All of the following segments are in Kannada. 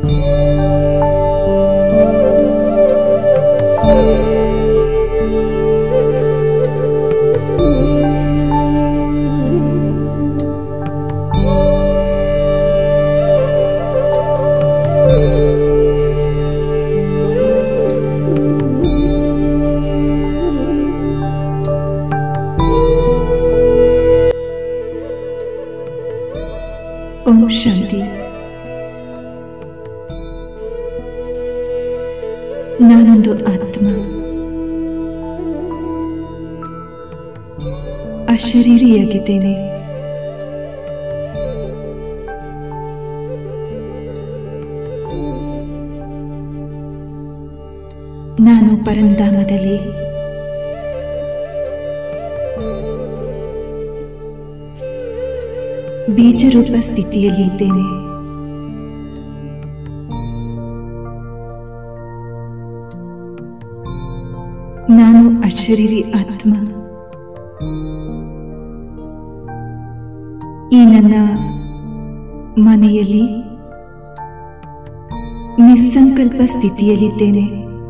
ಓಂ ಶಾಂತಿ ನಾನೊಂದು ಆತ್ಮ ಅಶರೀರಿಯಾಗಿದ್ದೇನೆ ನಾನು ಪರಂಧಾಮದಲ್ಲಿ ಬೀಜರೂಪ ಸ್ಥಿತಿಯಲ್ಲಿ ಇದ್ದೇನೆ ನಾನು ಅಶರೀರಿ ಆತ್ಮ ಈ ನನ್ನ ಮನೆಯಲ್ಲಿ ನಿಸ್ಸಂಕಲ್ಪ ಸ್ಥಿತಿಯಲ್ಲಿದ್ದೇನೆ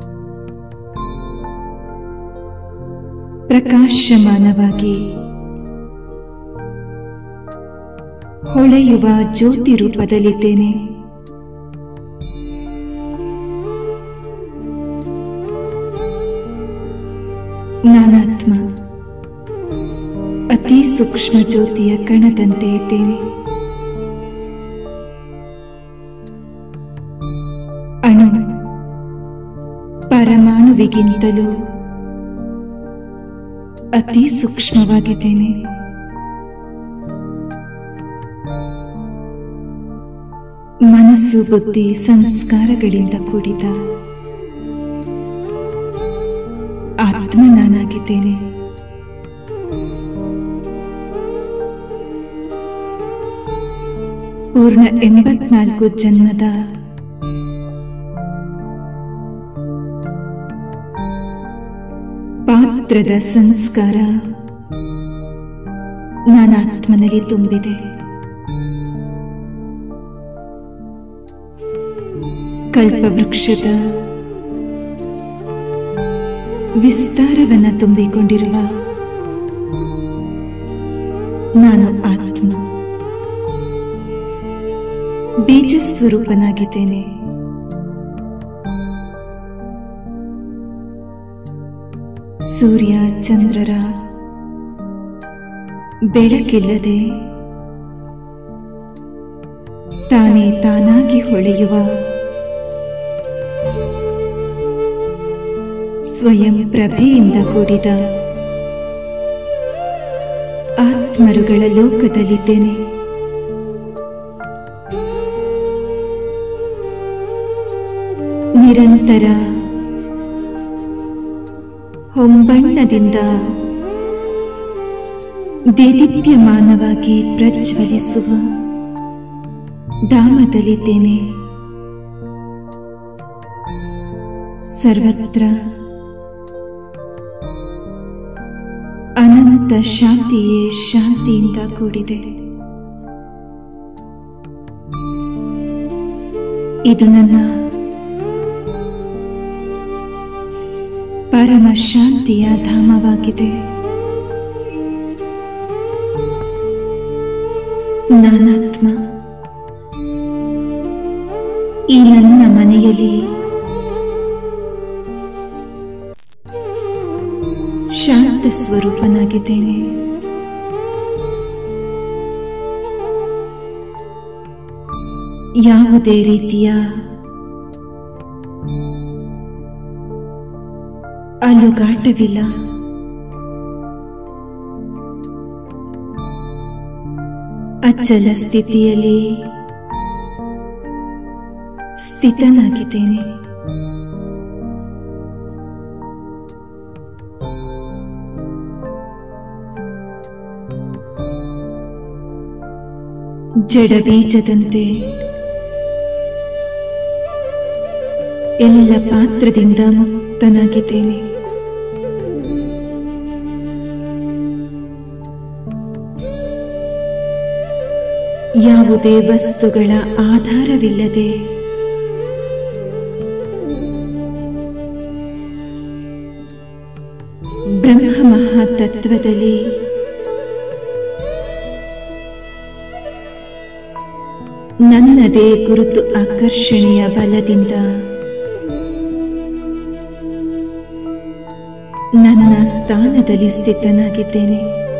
ಪ್ರಕಾಶಮಾನವಾಗಿ ಹೊಳೆಯುವ ಜ್ಯೋತಿ ರೂಪದಲ್ಲಿದ್ದೇನೆ ನಾನಾತ್ಮ ಅತಿ ಸೂಕ್ಷ್ಮ ಜ್ಯೋತಿಯ ಕಣದಂತೆ ಇದ್ದೇನೆ ಅಣು ಪರಮಾಣುವಿಗಿಂತಲೂ ಅತಿ ಸೂಕ್ಷ್ಮವಾಗಿದ್ದೇನೆ ಮನಸ್ಸು ಬುದ್ಧಿ ಸಂಸ್ಕಾರಗಳಿಂದ ಕೂಡಿದ ಆತ್ಮ ನಾನಾಗಿದ್ದೇನೆ ಪೂರ್ಣ ಎಂಬತ್ನಾಲ್ಕು ಜನ್ಮದ ಪಾತ್ರದ ಸಂಸ್ಕಾರ ನನ್ನ ಆತ್ಮನಲ್ಲಿ ತುಂಬಿದೆ ಕಲ್ಪವೃಕ್ಷದ ವಿಸ್ತಾರವನ್ನ ತುಂಬಿಕೊಂಡಿರುವ ನಾನು ಆತ್ಮ ಬೀಜ ಸ್ವರೂಪನಾಗಿದ್ದೇನೆ ಸೂರ್ಯ ಚಂದ್ರರ ಬೆಳಕಿಲ್ಲದೆ ತಾನೇ ತಾನಾಗಿ ಹೊಳೆಯುವ ಸ್ವಯಂ ಪ್ರಭೆಯಿಂದ ಕೂಡಿದ ಆತ್ಮರುಗಳ ಲೋಕದಲ್ಲಿದ್ದೇನೆ ನಿರಂತರ ಹೊಂಬಣ್ಣದಿಂದ ದೇದೀಪ್ಯಮಾನವಾಗಿ ಪ್ರಜ್ವಲಿಸುವ ಧಾಮದಲ್ಲಿದ್ದೇನೆ ಸರ್ವತ್ರ ಅನಂತ ಶಾಂತಿಯೇ ಶಾಂತಿಯಿಂದ ಕೂಡಿದೆ ಇದು ನನ್ನ ಪರಮ ಶಾಂತಿಯ ಧಾಮವಾಗಿದೆ ನಾನಾತ್ಮ ಈ ನನ್ನ ಮನೆಯಲ್ಲಿ ಶಾಂತ ಸ್ವರೂಪನಾಗಿದ್ದೇನೆ ಯಾವುದೇ ರೀತಿಯ ಅಲುಗಾಟವಿಲ್ಲ ಅಚ್ಚಲ ಸ್ಥಿತಿಯಲ್ಲಿ ಸ್ಥಿತನಾಗಿದ್ದೇನೆ ಜಡ ಬೀಜದಂತೆ ಎಲ್ಲ ಪಾತ್ರದಿಂದ ಮುಕ್ತನಾಗಿದ್ದೇನೆ ಯಾವುದೇ ವಸ್ತುಗಳ ಆಧಾರವಿಲ್ಲದೆ ತತ್ವದಲ್ಲಿ ನನ್ನದೇ ಗುರುತು ಆಕರ್ಷಣೆಯ ಬಲದಿಂದ ನನ್ನ ಸ್ಥಾನದಲ್ಲಿ ಸ್ಥಿತನಾಗಿದ್ದೇನೆ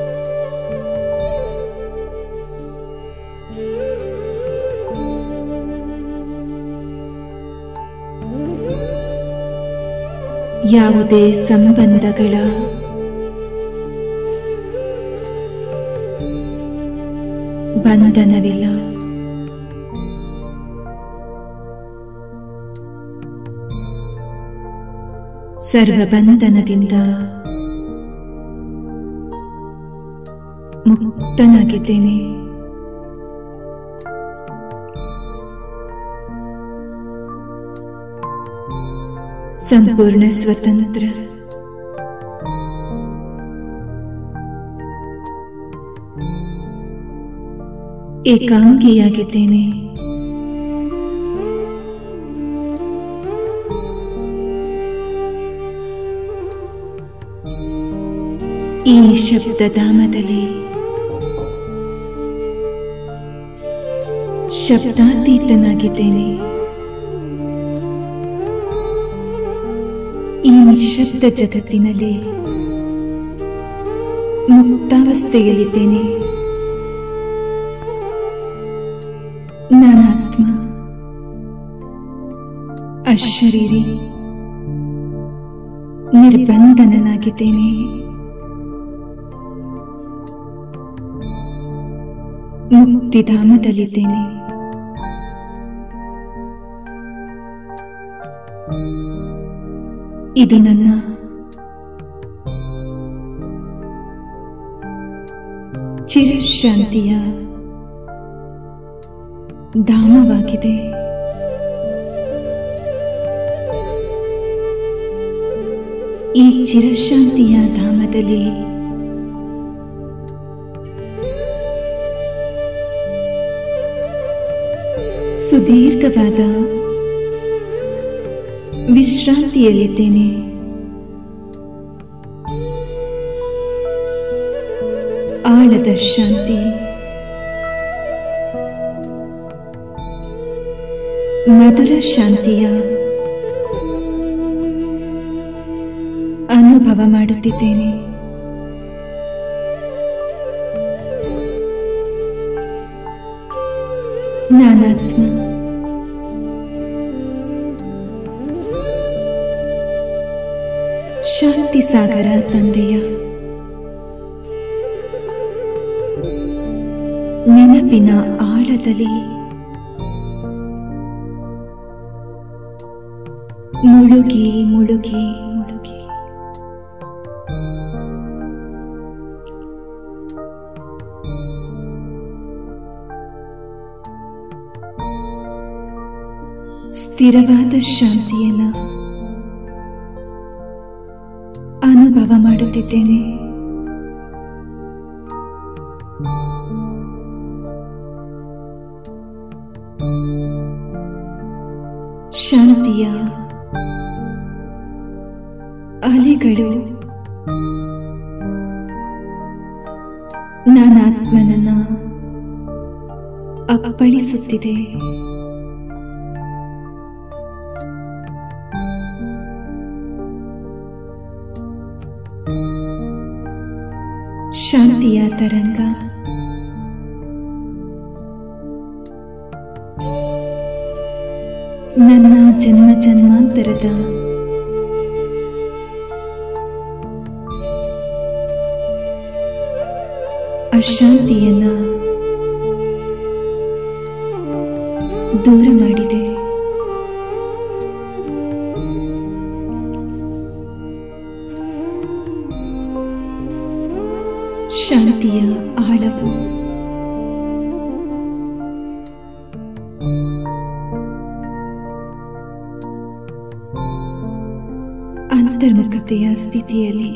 ಯಾವುದೇ ಸಂಬಂಧಗಳ ಬಂಧನವಿಲ್ಲ ಸರ್ವ ಬಂಧನದಿಂದ ಮುಕ್ತನಾಗಿದ್ದೇನೆ ಸಂಪೂರ್ಣ ಸ್ವತಂತ್ರ ಏಕಾಂಗಿಯಾಗಿದ್ದೇನೆ ಈ ಶಬ್ದಧಾಮದಲ್ಲಿ ಶಬ್ದಾತೀತನಾಗಿದ್ದೇನೆ ಈ ಶಬ್ದ ಜಗತ್ತಿನಲ್ಲಿ ಮುಕ್ತಾವಸ್ಥೆಯಲ್ಲಿದ್ದೇನೆ ನಾನಾತ್ಮ ಅಶರೀರಿ ನಿರ್ಬಂಧನನಾಗಿದ್ದೇನೆ ಮುಕ್ತಿಧಾಮದಲ್ಲಿದ್ದೇನೆ ಇದು ನನ್ನ ಚಿರಶಾಂತಿಯ ಧಾಮವಾಗಿದೆ ಈ ಚಿರಶಾಂತಿಯ ಧಾಮದಲ್ಲಿ ಸುದೀರ್ಘವಾದ ವಿಶ್ರಾಂತಿಯಲ್ಲಿದ್ದೇನೆ ಆಳದ ಶಾಂತಿ ಮಧುರ ಶಾಂತಿಯ ಅನುಭವ ಮಾಡುತ್ತಿದ್ದೇನೆ ನಾನಾತ್ಮ ಶಾಂತಿ ಸಾಗರ ತಂದೆಯ ನೆನಪಿನ ಆಳದಲ್ಲಿ ಮುಳುಗಿ ಮುಳುಗಿ ಮುಳುಗಿ ಸ್ಥಿರವಾದ ಶಾಂತಿಯನ್ನ ಅನುಭವ ಮಾಡುತ್ತಿದ್ದೇನೆ ಶಾಂತಿಯ ಅಲೆಗಳು ನಾನಾತ್ಮನನ್ನ ಅಪ್ಪಳಿಸುತ್ತಿದೆ ಶಾಂತಿಯ ತರಂಗ ನನ್ನ ಜನ್ಮ ಜನ್ಮಾಂತರದ ಅಶಾಂತಿಯನ್ನ ದೂರ ಮಾಡಿದೆ ಶಾಂತಿಯ ಆಳವು ಅಂತರ್ಮುಖತೆಯ ಸ್ಥಿತಿಯಲ್ಲಿ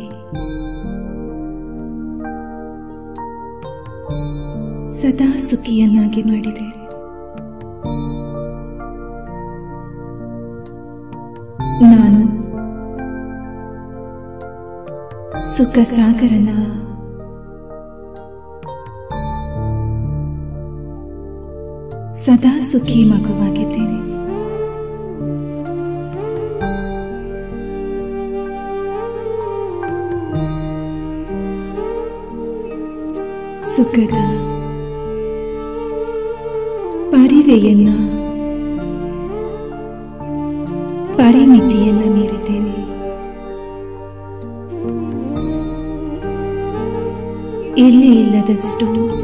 ಸದಾ ಸುಖಿಯನ್ನಾಗಿ ಮಾಡಿದೆ ಸುಖ ಸಾಗರನ ಸದಾ ಸುಖಿ ಮಗುವಾಗಿದ್ದೇನೆ ಸುಖದ ಪರಿವೆಯನ್ನ ಪರಿಮಿತಿಯನ್ನ ಮೀರಿದ್ದೇನೆ ಇಲ್ಲಿ ಇಲ್ಲದಷ್ಟು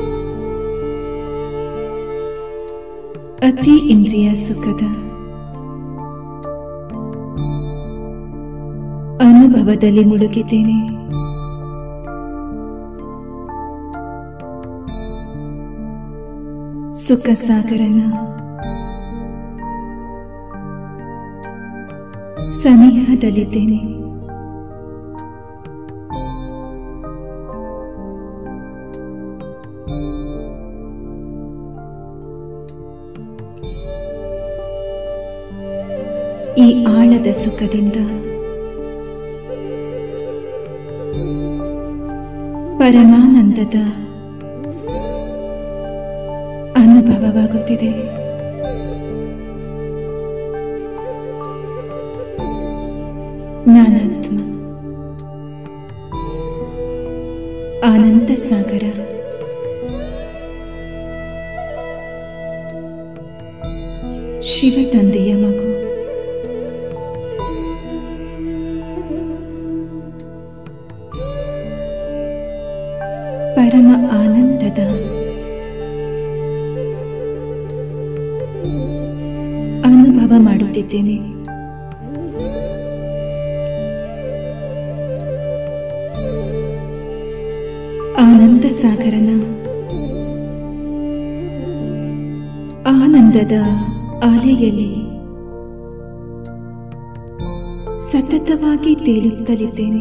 ಅತಿ ಇಂದ್ರಿಯ ಸುಖದ ಅನುಭವದಲ್ಲಿ ಮುಳುಗಿದ್ದೇನೆ ಸುಖ ಸಾಗರನ ಸನಿಹದಲ್ಲಿದ್ದೇನೆ ಈ ಆಳದ ಸುಖದಿಂದ ಪರಮಾನಂದದ ಅನುಭವವಾಗುತ್ತಿದೆ ನಾನಾತ್ಮ ಆನಂದ ಸಾಗರ ಶಿವ ತಂದೆಯ ಮಗು ಪರಮ ಆನಂದದ ಅನುಭವ ಮಾಡುತ್ತಿದ್ದೇನೆ ಆನಂದ ಸಾಗರನ ಆನಂದದ ಅಲೆಯಲ್ಲಿ ಸತತವಾಗಿ ತೇಲುತ್ತಲಿದ್ದೇನೆ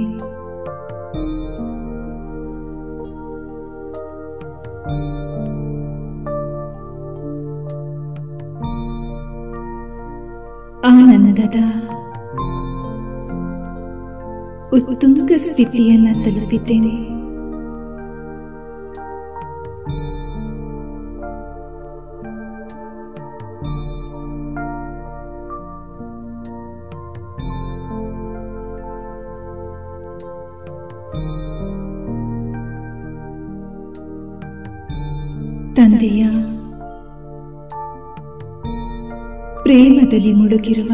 ಆನಂದದ ಉತ್ತುಂಗ ಸ್ಥಿತಿಯನ್ನ ತಲುಪಿದ್ದೇನೆ ತಂದೆಯ ಪ್ರೇಮದಲ್ಲಿ ಮುಳುಗಿರುವ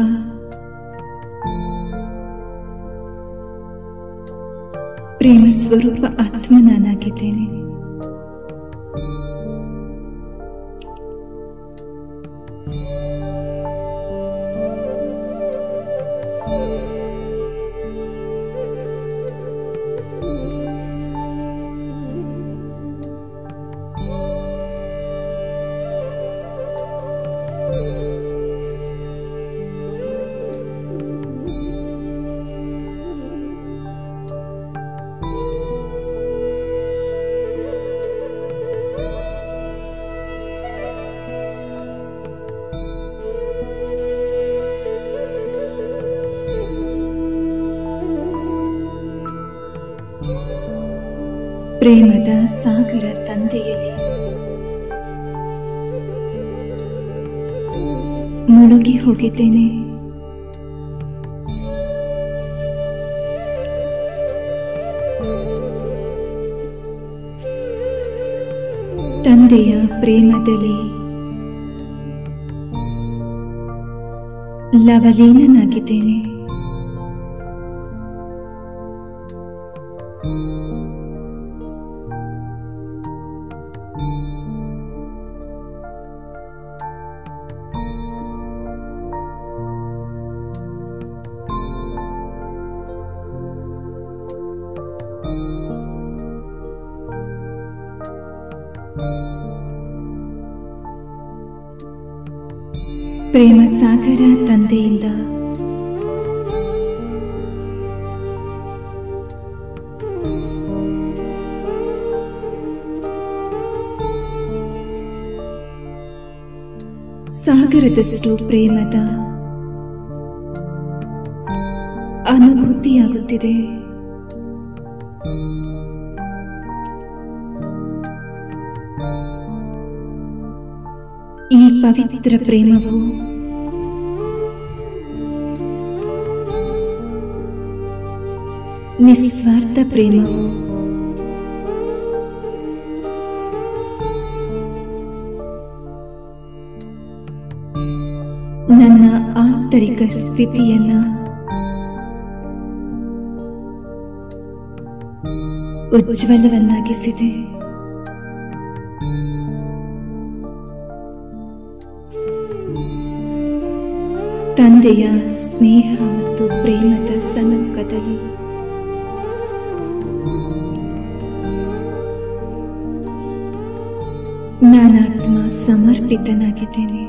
ಪ್ರೇಮ ಸ್ವರೂಪ ಆತ್ಮ ನಾನಾಗಿದ್ದೇನೆ ಪ್ರೇಮದ ಸಾಗರ ತಂದೆಯಲ್ಲಿ ಮುಳುಗಿ ಹೋಗಿದ್ದೇನೆ ತಂದೆಯ ಪ್ರೇಮದಲ್ಲಿ ಲವಲೀನನಾಗಿದ್ದೇನೆ ಪ್ರೇಮ ಸಾಗರ ತಂದೆಯಿಂದ ಸಾಗರದಷ್ಟು ಪ್ರೇಮದ ಅನುಭೂತಿಯಾಗುತ್ತಿದೆ ಈ ಪವಿತ್ರ ಪ್ರೇಮವು ನಿಸ್ವಾರ್ಥ ಪ್ರೇಮವು ನನ್ನ ಆಂತರಿಕ ಸ್ಥಿತಿಯನ್ನ ಉಜ್ವಲವನ್ನಾಗಿಸಿದೆ ತಂದೆಯ ಸ್ನೇಹ ಮತ್ತು ಪ್ರೇಮದ ಸಮ್ಮುಖದಲ್ಲಿ ನಾನಾತ್ಮ ಸಮರ್ಪಿತನಾಗಿದ್ದೇನೆ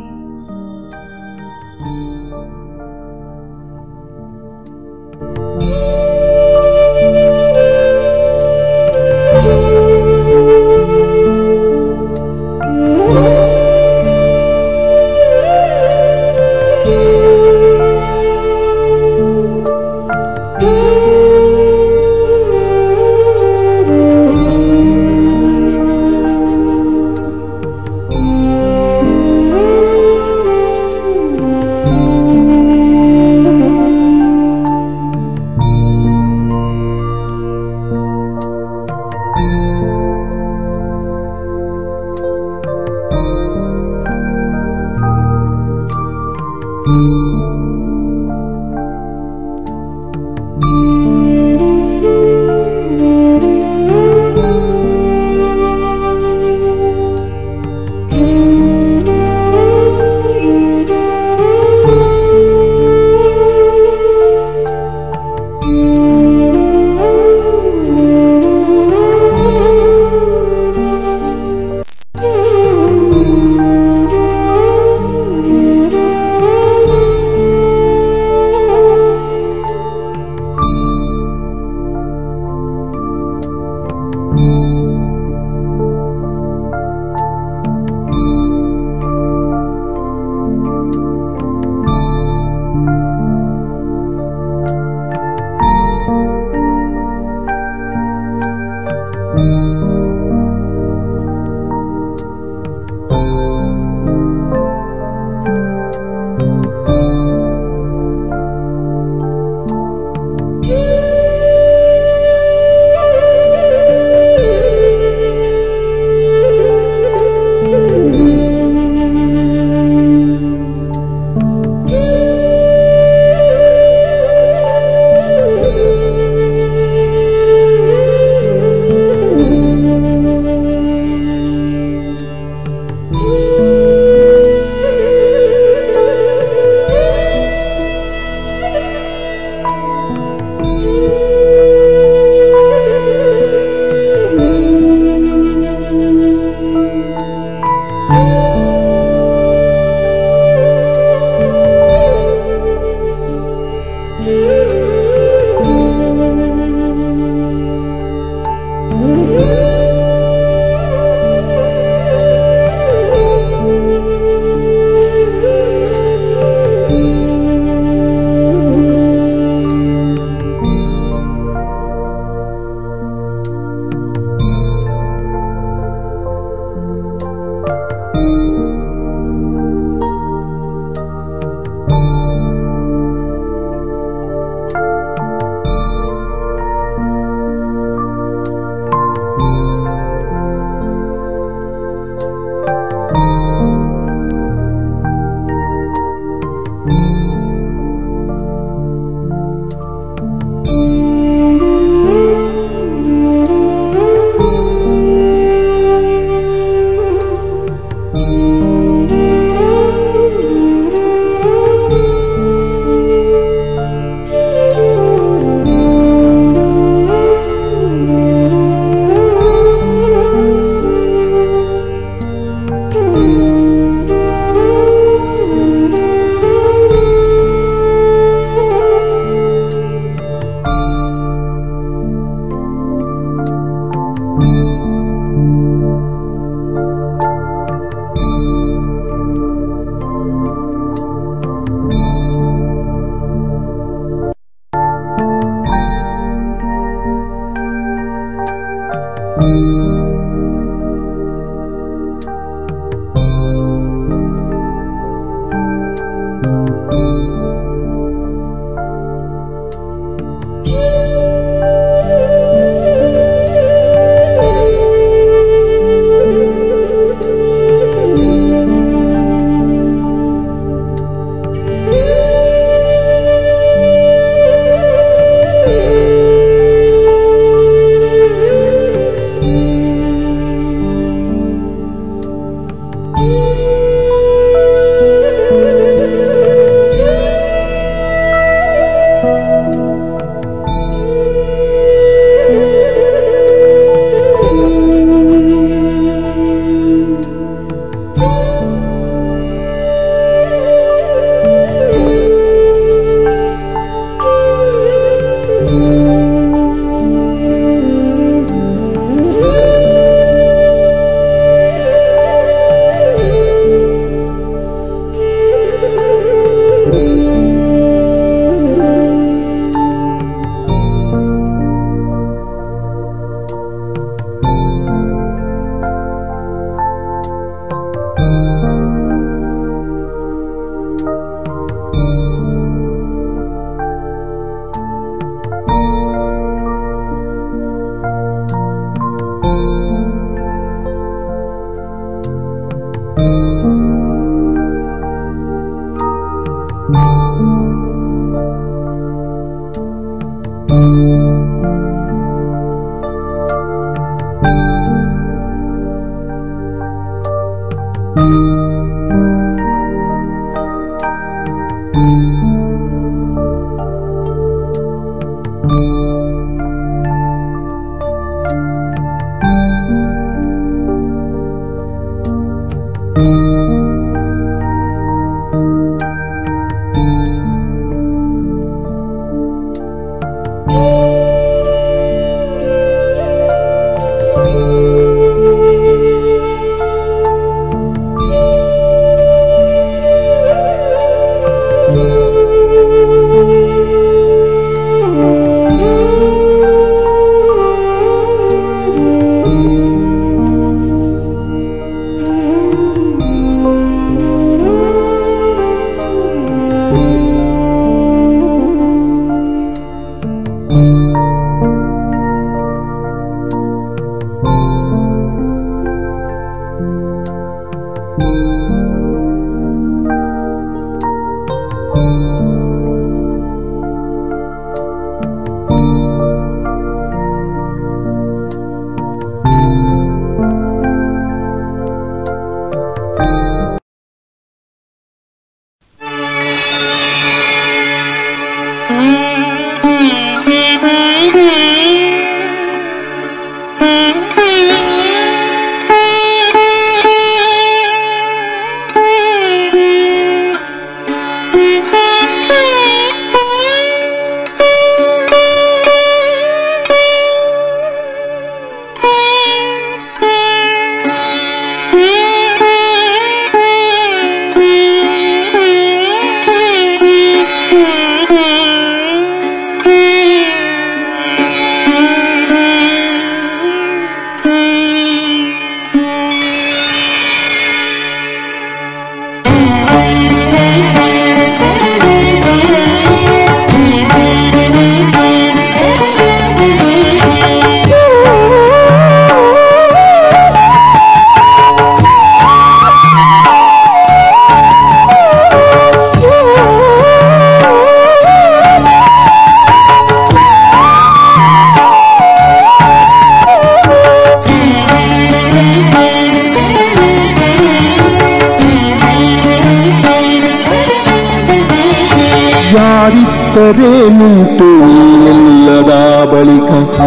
ಯಾರಿದ್ದರೇನುಂಟು ನೀನಿಲ್ಲದ ಬಳಿಕ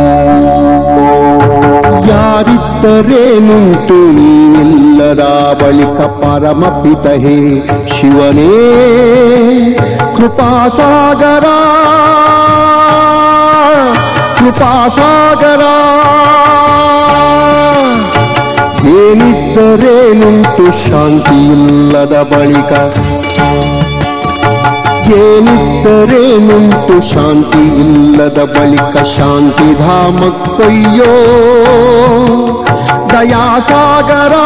ಯಾರಿದ್ದರೇನುಂಟು ನೀನಿಲ್ಲದ ಬಳಿಕ ಪರಮಪಿತ ಹೇ ಶಿವನೇ ಕೃಪಾಸಾಗರ ಕೃಪಾಸಾಗರ ಏನಿದ್ದರೇನುಂಟು ಶಾಂತಿಯಿಲ್ಲದ ಬಳಿಕ ಏನಿದ್ದರೇನುಂಟು ಶಾಂತಿ ಇಲ್ಲದ ಬಳಿಕ ಶಾಂತಿಧಾಮಕ್ಕಯ್ಯೋ ದಯಾಸಾಗರ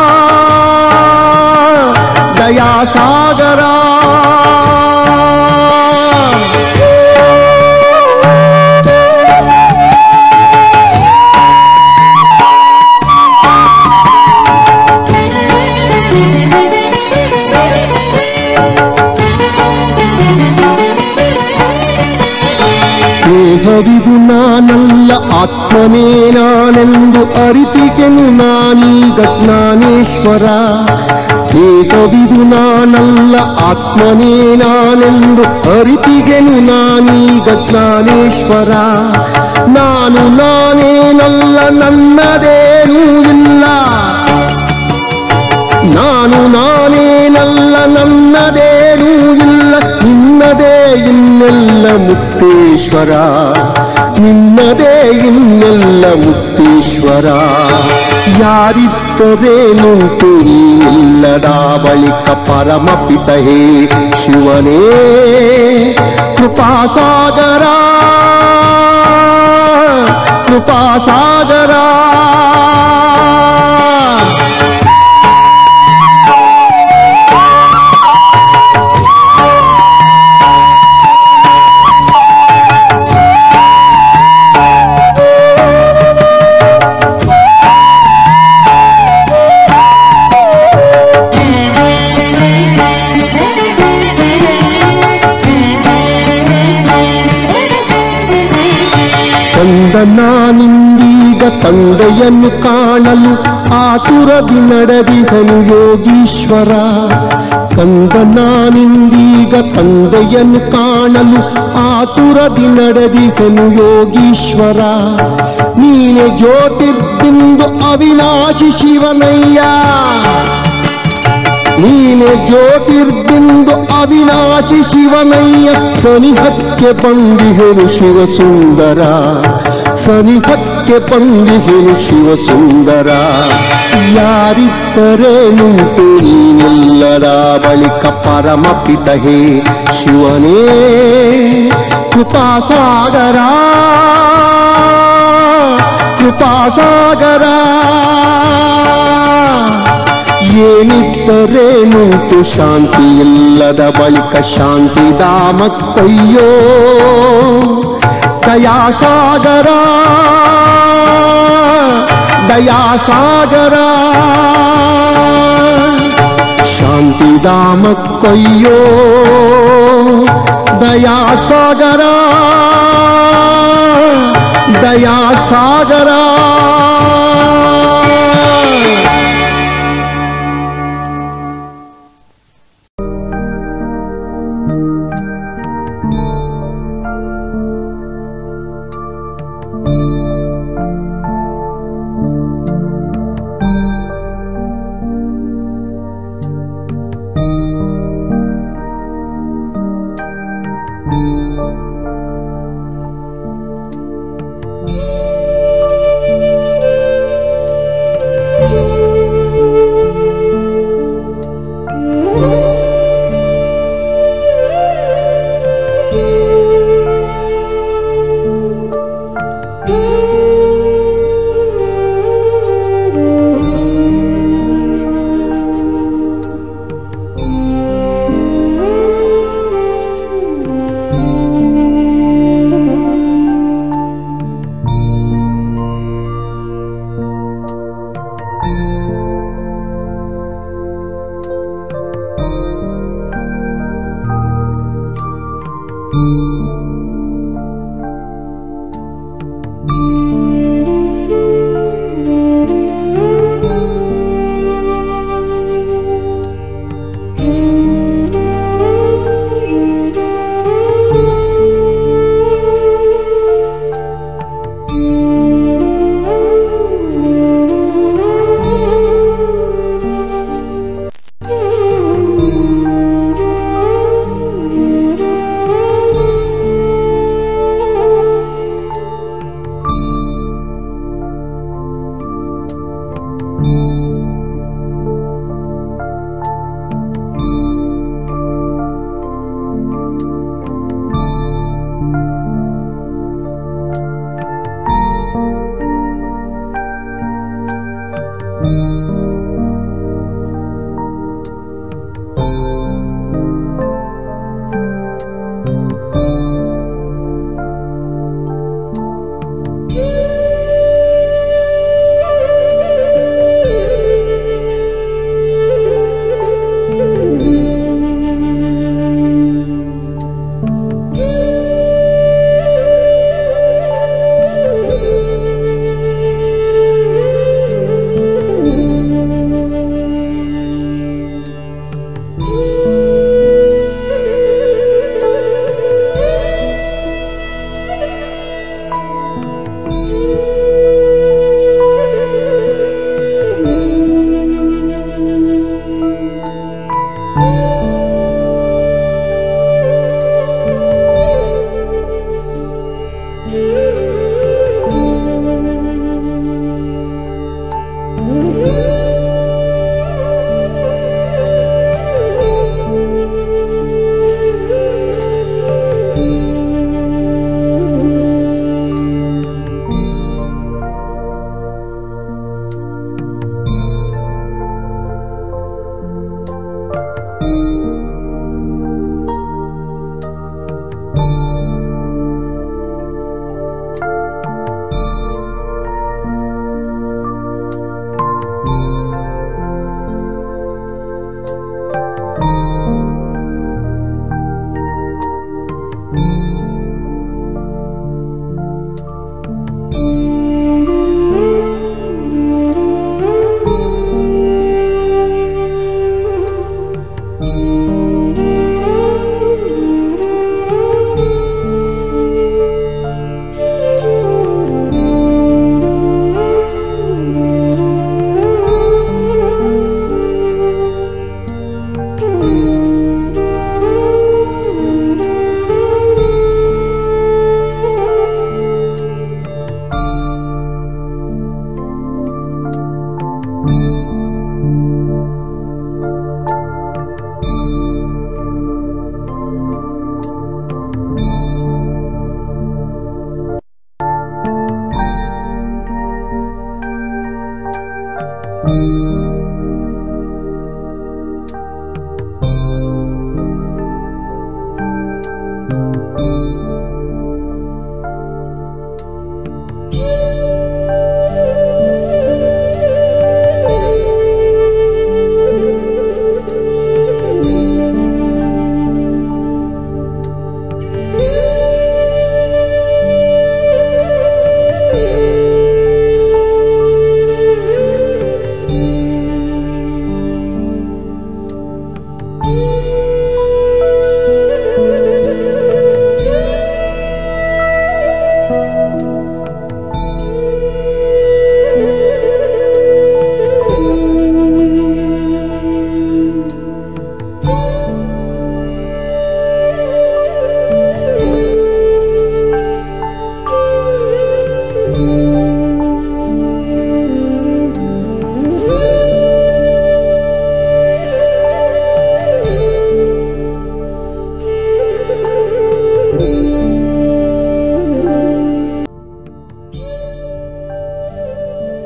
ದಯಾಸಾಗರ ದೇಹವಿದು ನಾನಲ್ಲ ಆತ್ಮನೇ ನಾನೆಂದು ಅರಿತಿಗೆನು ನಾನೀಗ ಜ್ಞಾನೇಶ್ವರ ದೇಹವಿದು ನಾನಲ್ಲ ಆತ್ಮನೇ ನಾನೆಂದು ಅರಿತಿಗೆನು ನಾನೀಗ ಜ್ಞಾನೇಶ್ವರ ನಾನು ನಾನೇನಲ್ಲ ನನ್ನದೇನೂ ಇಲ್ಲ ನಾನು ನಾನೇನಲ್ಲ ನನ್ನದೇನೂ ಇಲ್ಲ ನಿನ್ನದೇ ಇನ್ನೆಲ್ಲ ಮುಕ್ತೇಶ್ವರ ನಿನ್ನದೇ ಇನ್ನೆಲ್ಲ ಮುಕ್ತೇಶ್ವರ ಯಾರಿದ್ದರೇನುಂಟು ನೀನಿಲ್ಲದ ಬಳಿಕ ಪರಮಪಿತ ಹೇ ಶಿವನೇ ಕೃಪಾಸಾಗರ ಕೃಪಾಸಾಗರ ತಂದೆಯನ್ನು ಕಾಣಲು ಆತುರದಿ ನಡೆದಿಹನು ಯೋಗೀಶ್ವರ ಕಂದ ನಾನಿಂದೀಗ ತಂದೆಯನ್ನು ಕಾಣಲು ಆತುರದಿ ನಡೆದಿಹನು ಯೋಗೀಶ್ವರ ನೀನೆ ಜ್ಯೋತಿರ್ಬಿಂದು ಅವಿನಾಶಿ ಶಿವನಯ್ಯ ನೀನೆ ಜ್ಯೋತಿರ್ಬಿಂದು ಅವಿನಾಶಿ ಶಿವನಯ್ಯ ಸನಿಹಕ್ಕೆ ಬಂದಿಹೆನು ಶಿವಸುಂದರ ಸನಿಹಕ್ಕೆ ಬಂದಿಹೆನು ಶಿವಸುಂದರ ಯಾರಿದ್ದರೇನುಂಟು ನೀನಿಲ್ಲದ ಬಳಿಕ ಪರಮಪಿತ ಹೇ ಶಿವನೇ ಕೃಪಾಸಾಗರ ಕೃಪಾಸಾಗರ ಏನಿದ್ದರೇನುಂಟು ಶಾಂತಿ ಇಲ್ಲದ ಬಳಿಕ ಶಾಂತಿಧಾಮ ಕೊಯ್ಯೋ ದಯಾಸಾಗರ ದಯಾಸಾಗರ ಶಾಂತಿಧಾಮ ಕೊಯ್ಯೋ ದಯಾಸಾಗರ ದಯಾಸಾಗರ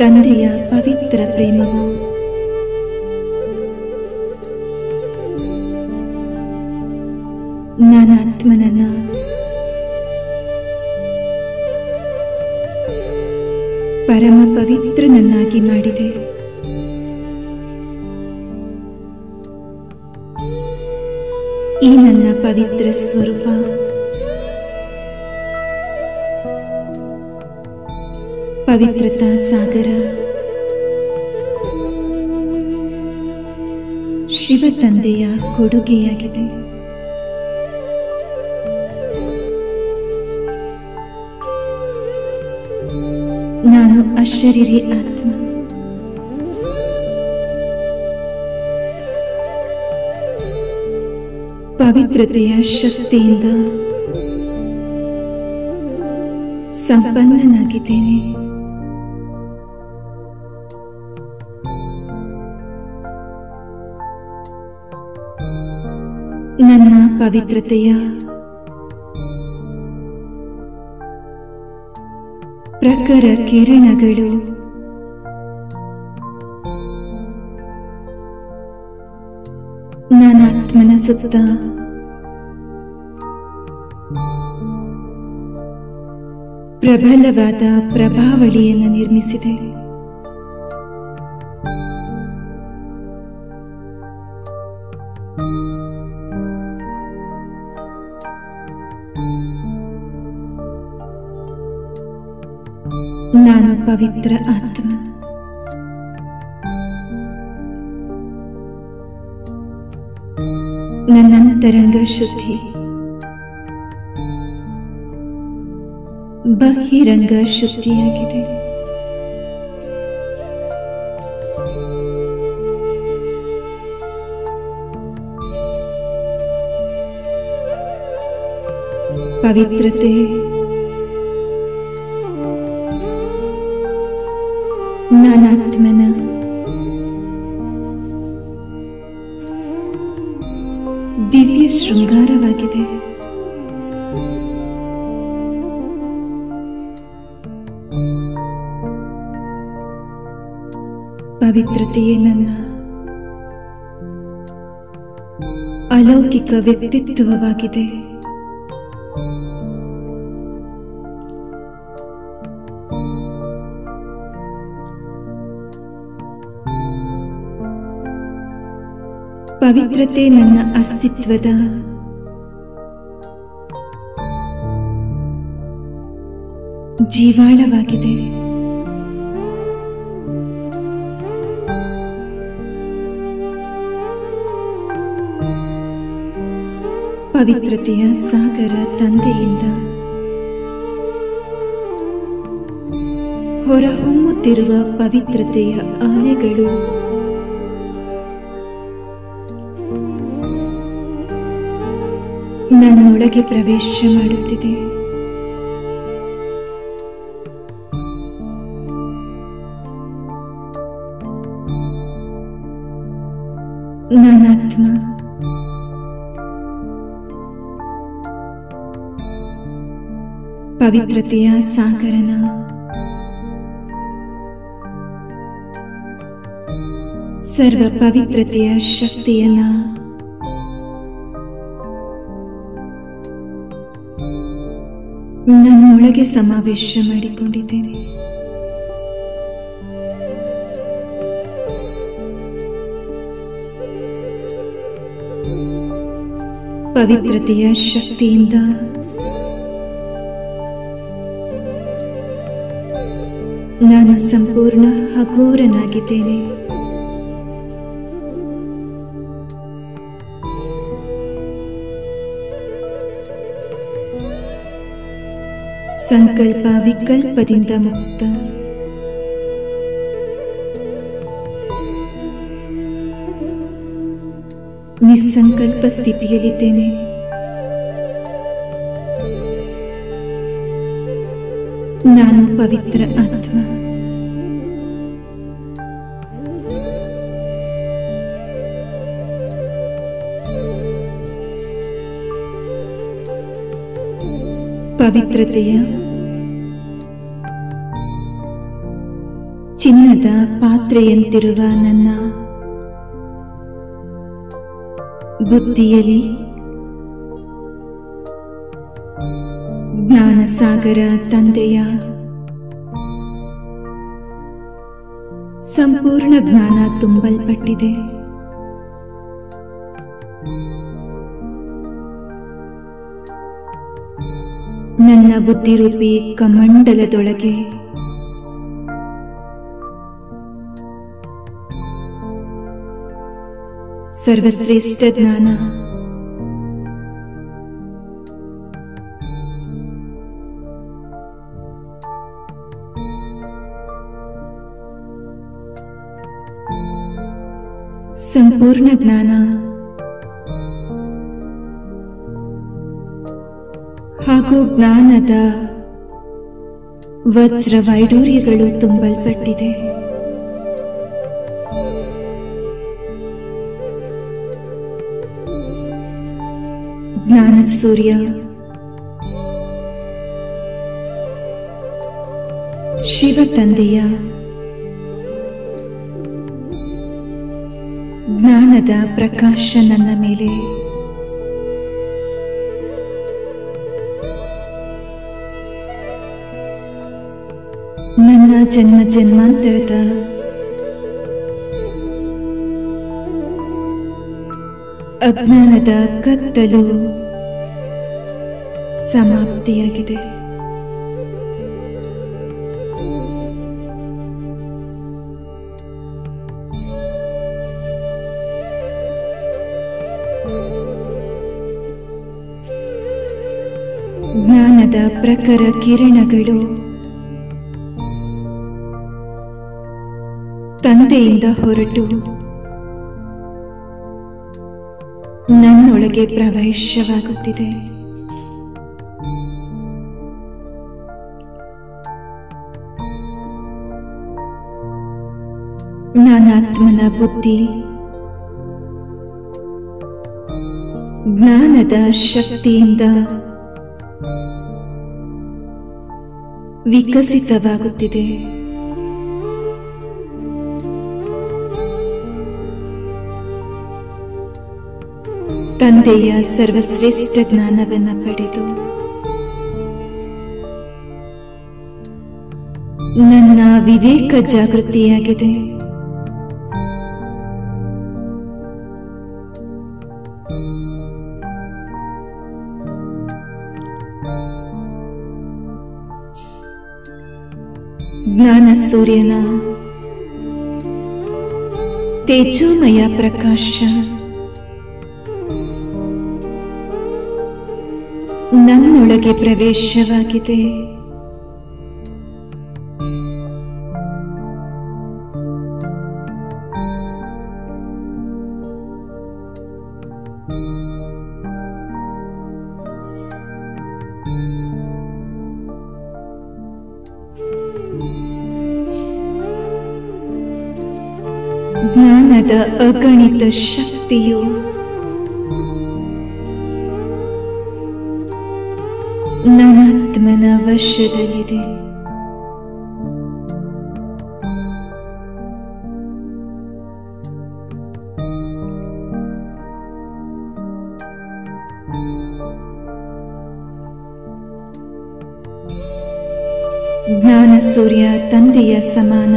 ತಂದೆಯ ಪವಿತ್ರ ಪ್ರೇಮವು ನಾನಾತ್ಮನನ್ನ ಪರಮ ಪವಿತ್ರನನ್ನಾಗಿ ಮಾಡಿದೆ ಈ ನನ್ನ ಪವಿತ್ರ ಸ್ವರೂಪ ಪವಿತ್ರತಾ ಸಾಗರ ಶಿವ ತಂದೆಯ ಕೊಡುಗೆಯಾಗಿದೆ ನಾನು ಅಶರೀರಿ ಆತ್ಮ ಪವಿತ್ರತೆಯ ಶಕ್ತಿಯಿಂದ ಸಂಪನ್ನನಾಗಿದ್ದೇನೆ ನನ್ನ ಪವಿತ್ರತೆಯ ಪ್ರಖರ ಕಿರಣಗಳು ನಾನಾತ್ಮನ ಸುತ್ತ ಪ್ರಬಲವಾದ ಪ್ರಭಾವಳಿಯನ್ನು ನಿರ್ಮಿಸಿದೆ ನಾನು ಪವಿತ್ರ ಆತ್ಮ ನನ್ನಂತರಂಗ ಶುದ್ಧಿ ಬಹಿರಂಗ ಶುದ್ಧಿಯಾಗಿದೆ ಪವಿತ್ರತೆ ನಾನಾತ್ಮನ ದಿವ್ಯ ಶೃಂಗಾರವಾಗಿದೆ ಪವಿತ್ರತೆಯೇ ನನ್ನ ಅಲೌಕಿಕ ವ್ಯಕ್ತಿತ್ವವಾಗಿದೆ ಪವಿತ್ರತೆ ನನ್ನ ಅಸ್ತಿತ್ವದ ಜೀವಾಳವಾಗಿದೆ ಪವಿತ್ರತೆಯ ಸಾಗರ ತಂದೆಯಿಂದ ಹೊರಹೊಮ್ಮುತ್ತಿರುವ ಪವಿತ್ರತೆಯ ಅಲೆಗಳು ನನ್ನೊಳಗೆ ಪ್ರವೇಶ ಮಾಡುತ್ತಿದೆ ನಾನಾತ್ಮ ಪವಿತ್ರತೆಯ ಸಾಗರನ ಸರ್ವ ಪವಿತ್ರತೆಯ ಶಕ್ತಿಯನ್ನ ನನ್ನೊಳಗೆ ಸಮಾವೇಶ ಮಾಡಿಕೊಂಡಿದ್ದೇನೆ ಪವಿತ್ರತೆಯ ಶಕ್ತಿಯಿಂದ ನಾನು ಸಂಪೂರ್ಣ ಹಗೂರನಾಗಿದ್ದೇನೆ ಸಂಕಲ್ಪ ವಿಕಲ್ಪದಿಂದ ಮುಕ್ತ ನಿಸ್ಸಂಕಲ್ಪ ಸ್ಥಿತಿಯಲ್ಲಿದ್ದೇನೆ ನಾನು ಪವಿತ್ರ ಆತ್ಮ ಪವಿತ್ರತೆಯ ಚಿನ್ನದ ಪಾತ್ರೆಯಂತಿರುವ ನನ್ನ ಬುದ್ಧಿಯಲ್ಲಿ ಜ್ಞಾನಸಾಗರ ತಂದೆಯ ಸಂಪೂರ್ಣ ಜ್ಞಾನ ತುಂಬಲ್ಪಟ್ಟಿದೆ ನನ್ನ ಬುದ್ಧಿರೂಪಿ ಕಮಂಡಲದೊಳಗೆ ಸರ್ವಶ್ರೇಷ್ಠ ಜ್ಞಾನ ಸಂಪೂರ್ಣ ಜ್ಞಾನ ಹಾಗೂ ಜ್ಞಾನದ ವಜ್ರ ವೈಡೂರ್ಯಗಳು ತುಂಬಲ್ಪಟ್ಟಿದೆ ಜ್ಞಾನ ಸೂರ್ಯ ಶಿವ ತಂದೆಯ ಜ್ಞಾನದ ಪ್ರಕಾಶ ನನ್ನ ಮೇಲೆ ನನ್ನ ಜನ್ಮ ಜನ್ಮಾಂತರದ ಅಜ್ಞಾನದ ಕತ್ತಲು ಸಮಾಪ್ತಿಯಾಗಿದೆ ಜ್ಞಾನದ ಪ್ರಖರ ಕಿರಣಗಳು ತಂದೆಯಿಂದ ಹೊರಟು ನನ್ನೊಳಗೆ ಪ್ರವೇಶವಾಗುತ್ತಿದೆ ನಾನಾತ್ಮನ ಬುದ್ಧಿ ಜ್ಞಾನದ ಶಕ್ತಿಯಿಂದ ವಿಕಸಿತವಾಗುತ್ತಿದೆ ತಂದೆಯ ಸರ್ವಶ್ರೇಷ್ಠ ಜ್ಞಾನವನ್ನು ಪಡೆದು ನನ್ನ ವಿವೇಕ ಜಾಗೃತಿಯಾಗಿದೆ ಜ್ಞಾನ ಸೂರ್ಯನ ತೇಜೋಮಯ ಪ್ರಕಾಶ ನನ್ನೊಳಗೆ ಪ್ರವೇಶವಾಗಿದೆ ಜ್ಞಾನದ ಅಗಣಿತ ಶಕ್ತಿಯು ನನಾತ್ಮನ ವಶದಲ್ಲಿದೆ ಜ್ಞಾನ ಸೂರ್ಯ ತಂದೆಯ ಸಮಾನ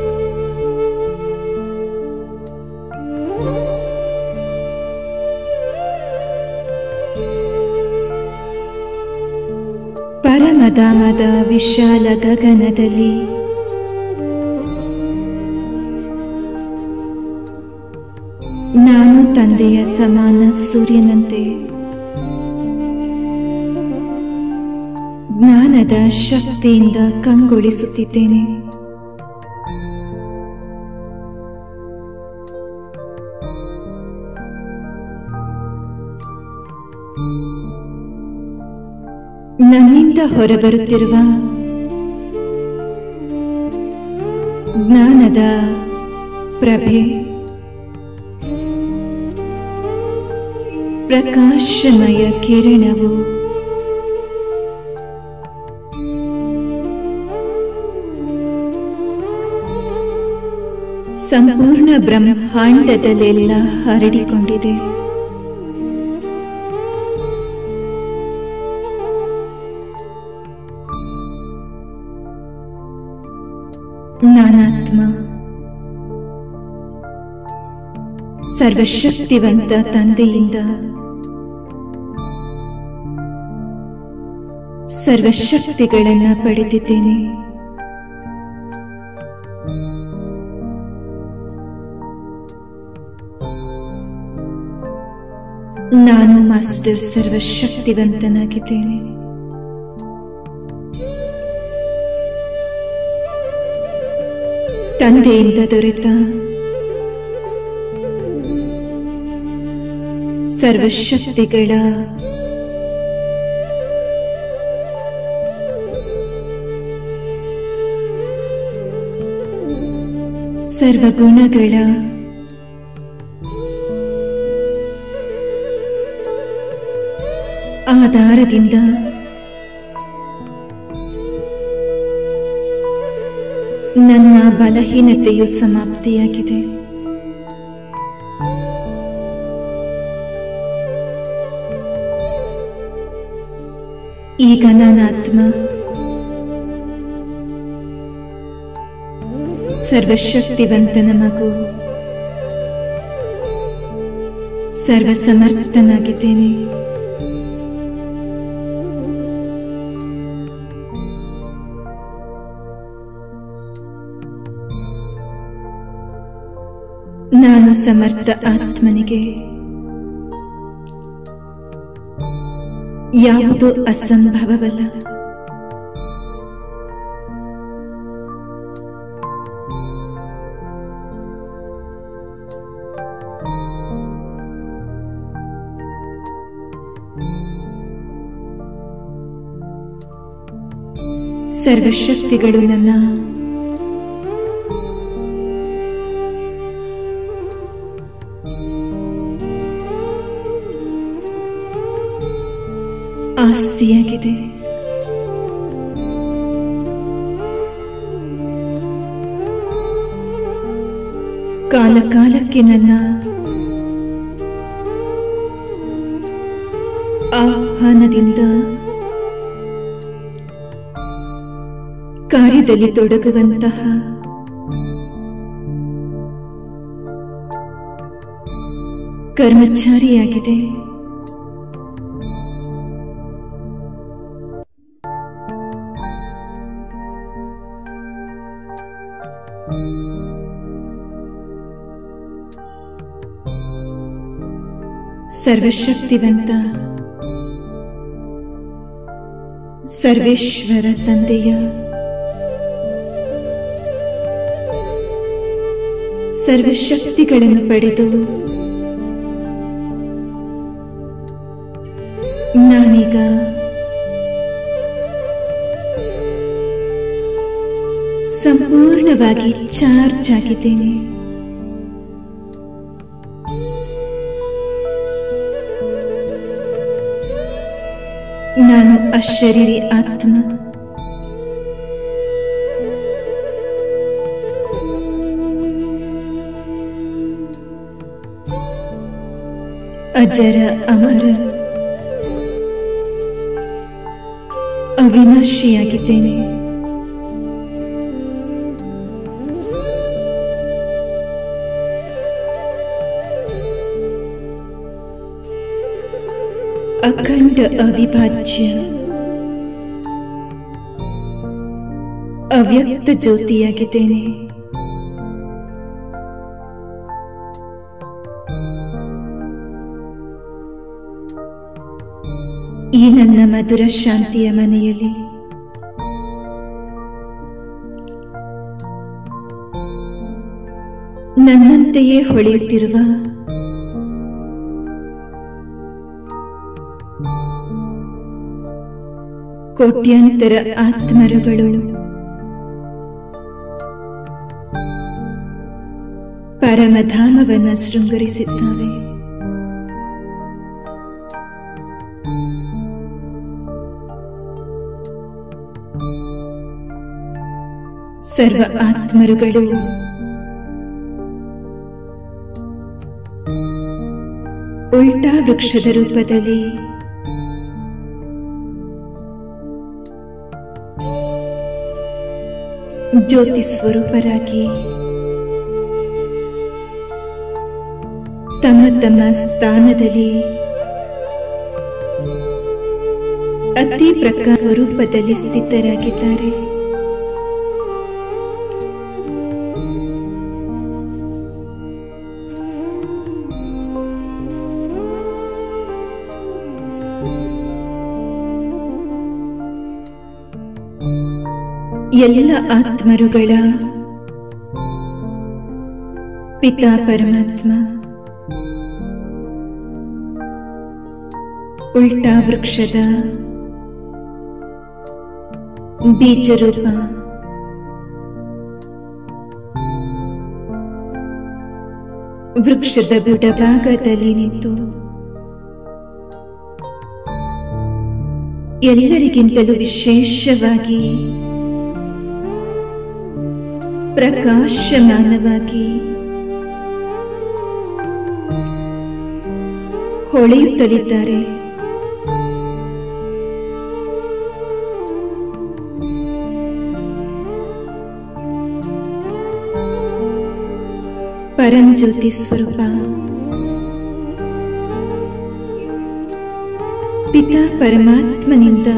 ಪರಮಧಾಮದ ವಿಶಾಲ ಗಗನದಲ್ಲಿ ನಾನು ತಂದೆಯ ಸಮಾನ ಸೂರ್ಯನಂತೆ ಜ್ಞಾನದ ಶಕ್ತಿಯಿಂದ ಕಂಗೊಳಿಸುತ್ತಿದ್ದೇನೆ ನನ್ನಿಂದ ಹೊರಬರುತ್ತಿರುವ ಜ್ಞಾನದ ಪ್ರಭೆ ಪ್ರಕಾಶಮಯ ಕಿರಣವು ಸಂಪೂರ್ಣ ಬ್ರಹ್ಮಾಂಡದಲ್ಲೆಲ್ಲ ಹರಡಿಕೊಂಡಿದೆ ನಾನಾತ್ಮ ಸರ್ವಶಕ್ತಿವಂತ ತಂದೆಯಿಂದ ಸರ್ವಶಕ್ತಿಗಳನ್ನ ಪಡೆದಿದ್ದೇನೆ ನಾನು ಮಾಸ್ಟರ್ ಸರ್ವಶಕ್ತಿವಂತನಾಗಿದ್ದೇನೆ ತಂದೆಯಿಂದ ದೊರೆತ ಸರ್ವಶಕ್ತಿಗಳ ಸರ್ವಗುಣಗಳ ಆಧಾರದಿಂದ ನನ್ನ ಬಲಹೀನತೆಯು ಸಮಾಪ್ತಿಯಾಗಿದೆ ಈಗ ನನ್ನ ಆತ್ಮ ಸರ್ವಶಕ್ತಿವಂತನ ಮಗು ಸರ್ವಸಮರ್ಥನಾಗಿದ್ದೇನೆ ನಾನು ಸಮರ್ಥ ಆತ್ಮನಿಗೆ ಯಾವುದು ಅಸಂಭವವಲ್ಲ ಸರ್ವಶಕ್ತಿಗಳು ನನ್ನ ಆಸ್ತಿಯಾಗಿದೆ ಕಾಲ ಕಾಲಕ್ಕೆ ನನ್ನ ಆಹ್ವಾನದಿಂದ ಕಾರ್ಯದಲ್ಲಿ ತೊಡಗುವಂತಹ ಕರ್ಮಚಾರಿಯಾಗಿದೆ ಸರ್ವಶಕ್ತಿವಂತ ಸರ್ವೇಶ್ವರ ತಂದೆಯ ಸರ್ವಶಕ್ತಿಗಳನ್ನು ಪಡೆದು ನಾನೀಗ ಸಂಪೂರ್ಣವಾಗಿ ಚಾರ್ಜ್ ಆಗಿದ್ದೇನೆ ನಾನು ಅಶರೀರಿ ಆತ್ಮ ಅಜರ ಅಮರ ಅವಿನಾಶಿಯಾಗಿದ್ದೇನೆ ಅಖಂಡ ಅವಿಭಾಜ್ಯ ಅವ್ಯಕ್ತ ಜ್ಯೋತಿಯಾಗಿದ್ದೇನೆ ಈ ನನ್ನ ಮಧುರ ಶಾಂತಿಯ ಮನೆಯಲ್ಲಿ ನನ್ನಂತೆಯೇ ಹೊಳೆಯುತ್ತಿರುವ ಕೋಟ್ಯಾಂತರ ಆತ್ಮರುಗಳು ಪರಮಧಾಮವನ್ನು ಶೃಂಗರಿಸಿದ್ದಾವೆ ಸರ್ವ ಆತ್ಮರುಗಳು ಉಲ್ಟಾ ವೃಕ್ಷದ ರೂಪದಲ್ಲಿ ಜ್ಯೋತಿ ಸ್ವರೂಪರಾಗಿ ತಮ್ಮ ತಮ್ಮ ಸ್ಥಾನದಲ್ಲಿ ಅತಿ ಪ್ರಕಾಶ ಸ್ವರೂಪದಲ್ಲಿ ಸ್ಥಿತರಾಗಿದ್ದಾರೆ ಎಲ್ಲ ಆತ್ಮರುಗಳ ಪಿತಾ ಪರಮಾತ್ಮ ಉಲ್ಟಾ ವೃಕ್ಷದ ಬೀಜರೂಪ ವೃಕ್ಷದ ಬುಡಭಾಗದಲ್ಲಿ ನಿಂತು ಎಲ್ಲರಿಗಿಂತಲೂ ವಿಶೇಷವಾಗಿ ಪ್ರಕಾಶಮಾನವಾಗಿ ಹೊಳೆಯುತ್ತಲಿದ್ದಾರೆ ಪರಂಜ್ಯೋತಿ ಸ್ವರೂಪ ಪಿತಾ ಪರಮಾತ್ಮನಿಂದ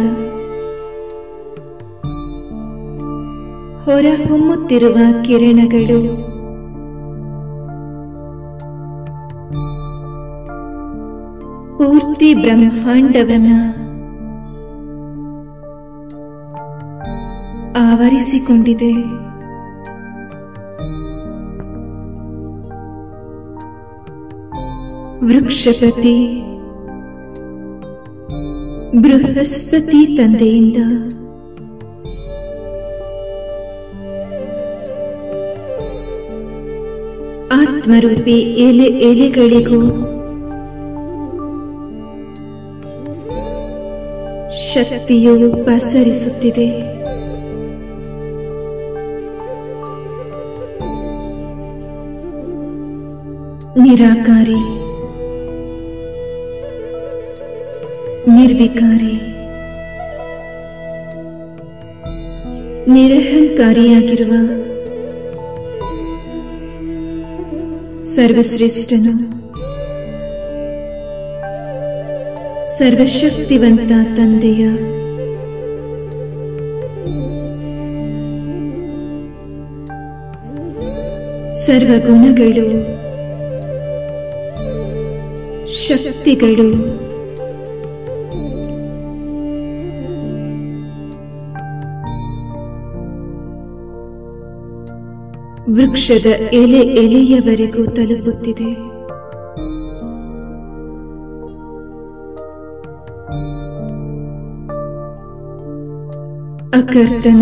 ಹೊರಹೊಮ್ಮುತ್ತಿರುವ ಕಿರಣಗಳು ಪೂರ್ತಿ ಬ್ರಹ್ಮಾಂಡವನ್ನ ಆವರಿಸಿಕೊಂಡಿದೆ ವೃಕ್ಷಪತಿ ಬೃಹಸ್ಪತಿ ತಂದೆಯಿಂದ ಆತ್ಮರೂಪಿ ಎಲೆ ಎಲೆಗಳಿಗೂ ಶಕ್ತಿಯು ಪಸರಿಸುತ್ತಿದೆ ನಿರಾಕಾರಿ ನಿರ್ವಿಕಾರಿ ನಿರಹಂಕಾರಿಯಾಗಿರುವ ಸರ್ವಶ್ರೇಷ್ಠನು ಸರ್ವಶಕ್ತಿವಂತ ತಂದೆಯ ಸರ್ವಗುಣಗಳು ಶಕ್ತಿಗಳು ವೃಕ್ಷದ ಎಲೆ ಎಲೆಯವರೆಗೂ ತಲುಪುತ್ತಿದೆ ಅಕರ್ತನು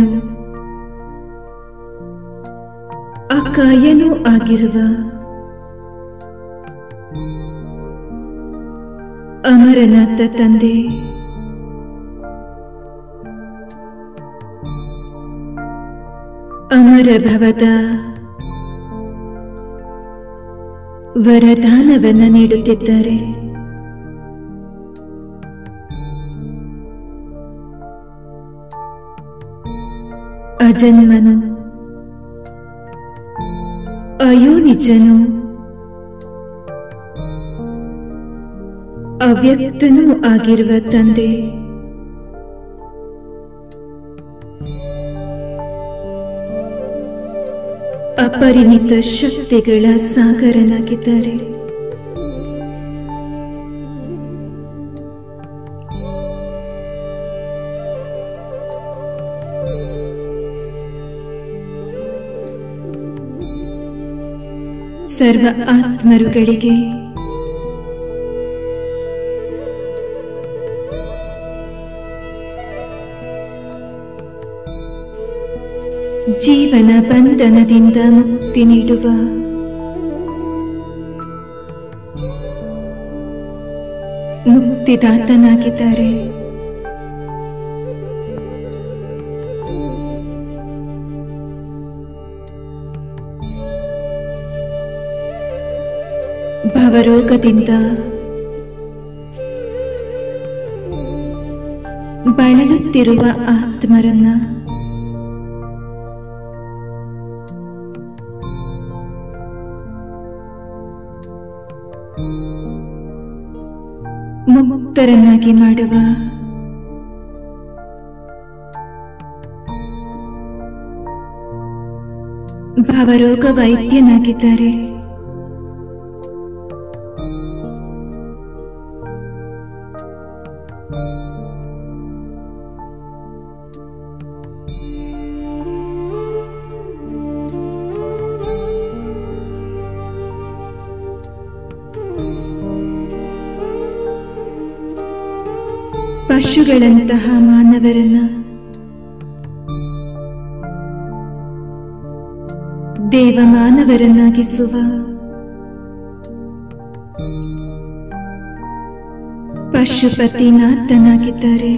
ಅಕಾಯನೂ ಆಗಿರುವ ಅಮರನಾಥ ತಂದೆ ಅಮರ ಭವದ ವರದಾನವನ್ನ ನೀಡುತ್ತಿದ್ದಾರೆ ಅಜನ್ಮನು ಅಯೋನಿಜನು ಅವ್ಯಕ್ತನೂ ಆಗಿರುವ ತಂದೆ ಅಪರಿಮಿತ ಶಕ್ತಿಗಳ ಸಾಗರನಾಗಿದ್ದಾರೆ ಸರ್ವ ಆತ್ಮರುಗಳಿಗೆ ಜೀವನ ಬಂಧನದಿಂದ ಮುಕ್ತಿ ನೀಡುವ ಮುಕ್ತಿದಾತನಾಗಿದ್ದಾರೆ ಭವರೋಗದಿಂದ ಬಳಲುತ್ತಿರುವ ಆತ್ಮರನ್ನ ಮುಕ್ತರನ್ನಾಗಿ ಮಾಡುವ ಭವರೋಗ ವೈದ್ಯನಾಗಿದ್ದಾರೆ ಪಶುಗಳಂತಹ ಮಾನವರನ್ನ ದೇವ ಮಾನವರನ್ನಾಗಿಸುವ ಪಶುಪತಿನಾಥನಾಗಿದ್ದಾರೆ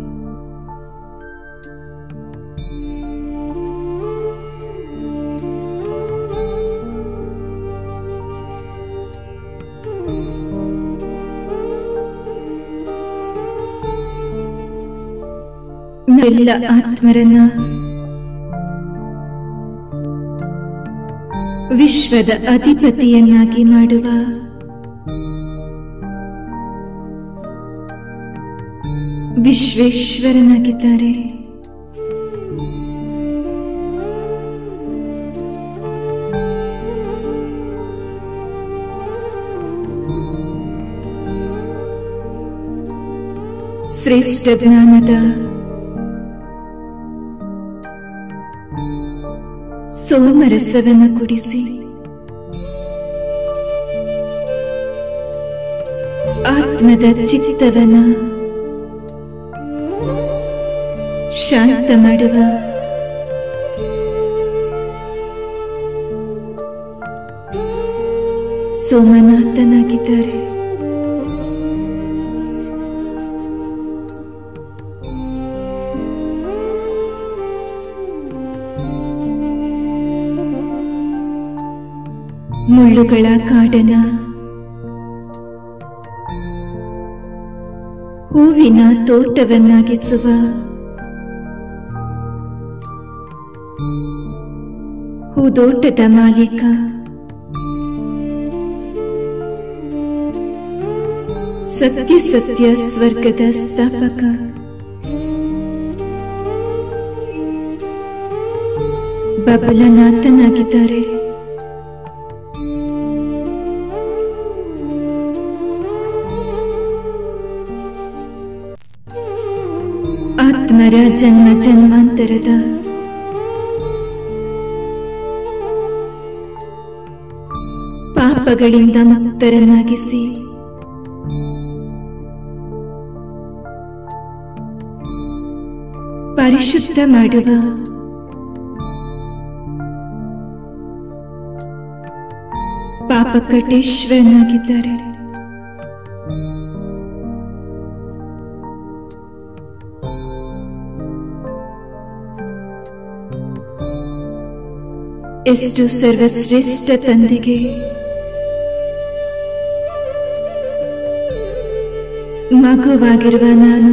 ಎಲ್ಲ ಆತ್ಮರನ್ನ ವಿಶ್ವದ ಅಧಿಪತಿಯನ್ನಾಗಿ ಮಾಡುವ ವಿಶ್ವೇಶ್ವರನಾಗಿದ್ದಾರೆ ಶ್ರೇಷ್ಠ ಜ್ಞಾನದ ಸೋಮರಸವನ್ನು ಕುಡಿಸಿ ಆತ್ಮದ ಚಿತ್ತವನ ಶಾಂತ ಮಾಡುವ ಸೋಮನಾಥನಾಗಿದ್ದಾರೆ ಮುಳ್ಳುಗಳ ಕಾಡನ ಹೂವಿನ ತೋಟವನ್ನಾಗಿಸುವ ಹೂದೋಟದ ಮಾಲೀಕ ಸತ್ಯ ಸತ್ಯ ಸ್ವರ್ಗದ ಸ್ಥಾಪಕ ಬಬಲನಾಥನಾಗಿದ್ದಾರೆ ಆತ್ಮರ ಜನ್ಮ ಜನ್ಮಾಂತರದ ಪಾಪಗಳಿಂದ ಮುಕ್ತರನ್ನಾಗಿಸಿ ಪರಿಶುದ್ಧ ಮಾಡುವ ಪಾಪಕಟೇಶ್ವರನಾಗಿದ್ದಾರೆ ಎಷ್ಟು ಸರ್ವಶ್ರೇಷ್ಠ ತಂದೆಗೆ ಮಗುವಾಗಿರುವ ನಾನು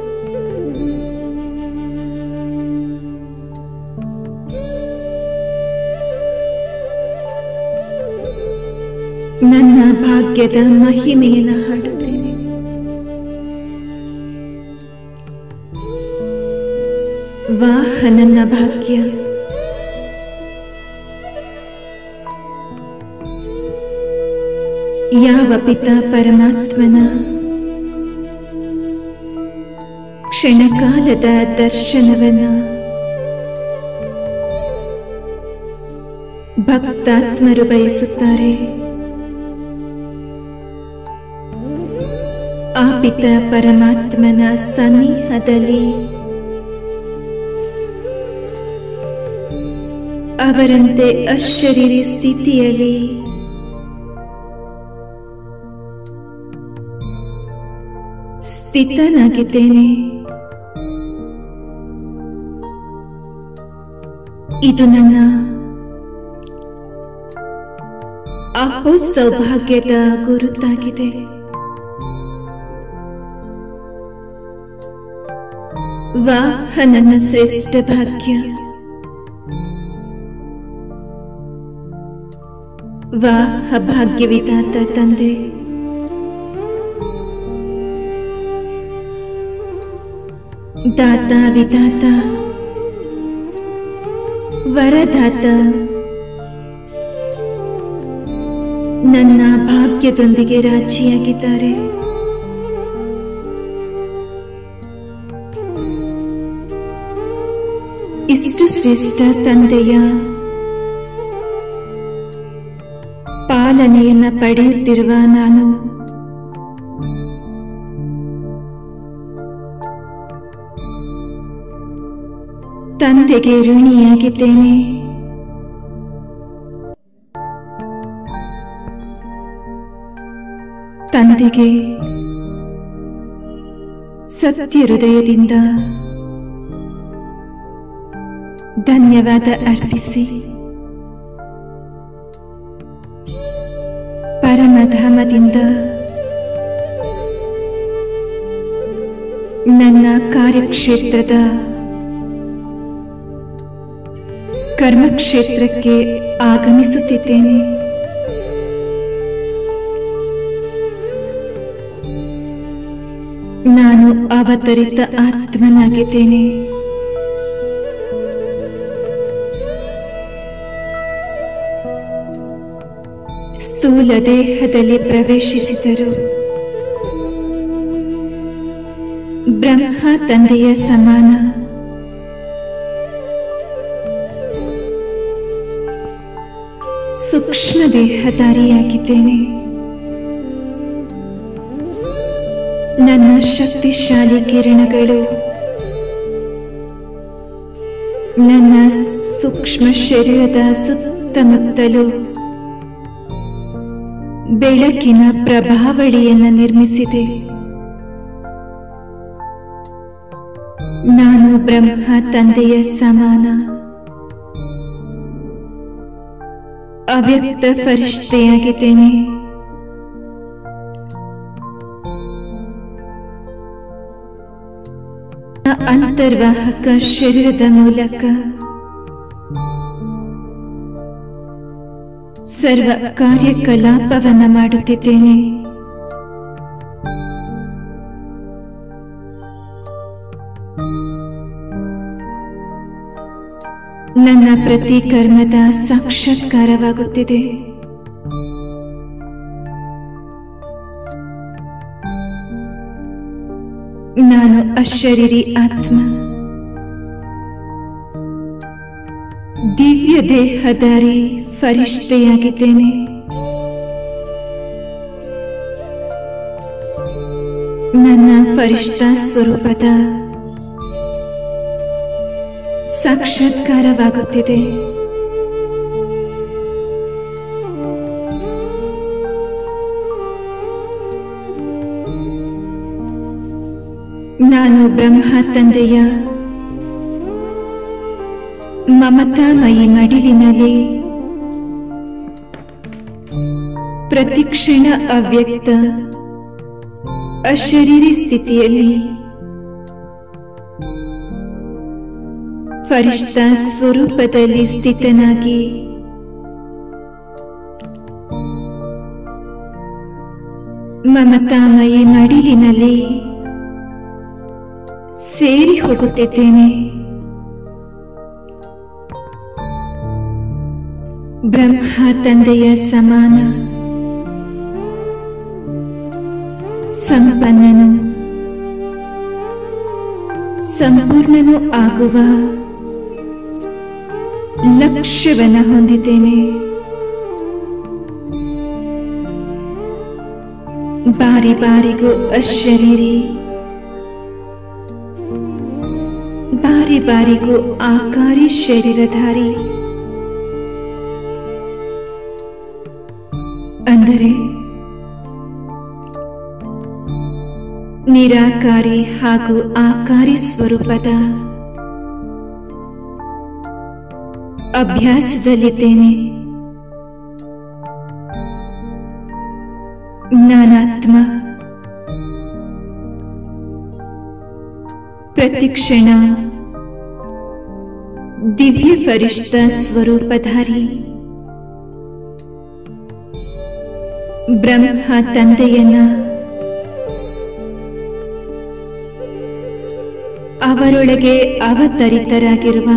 ನನ್ನ ಭಾಗ್ಯದ ಮಹಿಮೆಯನ್ನು ಹಾಡುತ್ತೇನೆ ವಾಹ ನನ್ನ ಭಾಗ್ಯ ಯಾವ ಪಿತ ಪರಮಾತ್ಮನ ಕ್ಷಣಕಾಲದ ದರ್ಶನವನ್ನ ಭಕ್ತಾತ್ಮರು ಬಯಸುತ್ತಾರೆ ಆ ಪಿತ ಪರಮಾತ್ಮನ ಸನ್ನಿಹದಲ್ಲಿ ಅವರಂತೆ ಅಶರೀರಿ ಸ್ಥಿತಿಯಲ್ಲಿ ಸ್ಥಿತನಾಗಿದ್ದೇನೆ ಇದು ನನ್ನ ಅಹೋ ಸೌಭಾಗ್ಯದ ಗುರುತಾಗಿದೆ ವಾಹ ನನ್ನ ಶ್ರೇಷ್ಠ ಭಾಗ್ಯ ವಾಹ ಭಾಗ್ಯವಿದಾತ ತಂದೆ ದಾತ ವಿಧಾತ ವರದಾತ ನನ್ನ ಭಾಗ್ಯದೊಂದಿಗೆ ರಾಜಿಯಾಗಿದ್ದಾರೆ ಇಷ್ಟು ಶ್ರೇಷ್ಠ ತಂದೆಯ ಪಾಲನೆಯನ್ನ ಪಡೆಯುತ್ತಿರುವ ನಾನು ತಂದೆಗೆ ಋಣಿಯಾಗಿದ್ದೇನೆ ತಂದೆಗೆ ಸತ್ಯ ಹೃದಯದಿಂದ ಧನ್ಯವಾದ ಅರ್ಪಿಸಿ ಪರಮಧಾಮದಿಂದ ನನ್ನ ಕಾರ್ಯಕ್ಷೇತ್ರದ ಕರ್ಮಕ್ಷೇತ್ರಕ್ಕೆ ಆಗಮಿಸುತ್ತಿದ್ದೇನೆ ನಾನು ಅವತರಿತ ಆತ್ಮನಾಗಿದ್ದೇನೆ ಸ್ಥೂಲ ದೇಹದಲ್ಲಿ ಪ್ರವೇಶಿಸಿದರು ಬ್ರಹ್ಮ ತಂದೆಯ ಸಮಾನ ಸೂಕ್ಷ್ಮ ದೇಹಧಾರಿಯಾಗಿದ್ದೇನೆ ನನ್ನ ಶಕ್ತಿಶಾಲಿ ಕಿರಣಗಳು ನನ್ನ ಸೂಕ್ಷ್ಮ ಶರೀರದ ಸುತ್ತಮುತ್ತಲೂ ಬೆಳಕಿನ ಪ್ರಭಾವಳಿಯನ್ನು ನಿರ್ಮಿಸಿದೆ ನಾನು ಬ್ರಹ್ಮ ತಂದೆಯ ಸಮಾನ ಅವ್ಯಕ್ತ ಫರಿಷ್ಠೆಯಾಗಿದ್ದೇನೆ ಅಂತರ್ವಾಹಕ ಶರೀರದ ಮೂಲಕ ಸರ್ವ ಕಾರ್ಯಕಲಾಪವನ್ನ ಮಾಡುತ್ತಿದ್ದೇನೆ ನನ್ನ ಪ್ರತಿ ಕರ್ಮದ ಸಾಕ್ಷಾತ್ಕಾರವಾಗುತ್ತಿದೆ ನಾನು ಅಶರೀರಿ ಆತ್ಮ ದಿವ್ಯ ದೇಹಧಾರಿ ಫರಿಷ್ಠೆಯಾಗಿದ್ದೇನೆ ನನ್ನ ಫರಿಷ್ಠ ಸ್ವರೂಪದ ಸಾಕ್ಷಾತ್ಕಾರವಾಗುತ್ತಿದೆ ನಾನು ಬ್ರಹ್ಮ ತಂದೆಯ ಮಮತಾಮಯಿ ಮಡಿಲಿನಲ್ಲಿ ಪ್ರತಿಕ್ಷಣ ಅವ್ಯಕ್ತ ಅಶರೀರಿ ಸ್ಥಿತಿಯಲ್ಲಿ ಫರಿಷ್ಠ ಸ್ವರೂಪದಲ್ಲಿ ಸ್ಥಿತನಾಗಿ ಮಮತಾಮಯಿ ಮಡಿಲಿನಲ್ಲಿ ಸೇರಿ ಹೋಗುತ್ತಿದ್ದೇನೆ ಬ್ರಹ್ಮ ತಂದೆಯ ಸಮಾನ ಸಂಪನ್ನನು ಸಂಪೂರ್ಣನು ಆಗುವ ಲಕ್ಷ್ಯವನ್ನ ಹೊಂದಿದ್ದೇನೆ ಬಾರಿ ಬಾರಿಗೂ ಅಶರೀರಿ ಬಾರಿ ಬಾರಿಗೂ ಆಕಾರಿ ಶರೀರಧಾರಿ ಅಂದರೆ ನಿರಾಕಾರಿ ಹಾಗೂ ಆಕಾರಿ ಸ್ವರೂಪದ ಅಭ್ಯಾಸದಲ್ಲಿದ್ದೇನೆ ನಾನಾತ್ಮ ಪ್ರತಿಕ್ಷಣ ದಿವ್ಯ ಫರಿಷ್ಠ ಸ್ವರೂಪಧಾರಿ ಬ್ರಹ್ಮ ತಂದೆಯನ್ನ ಅವರೊಳಗೆ ಅವತರಿತರಾಗಿರುವ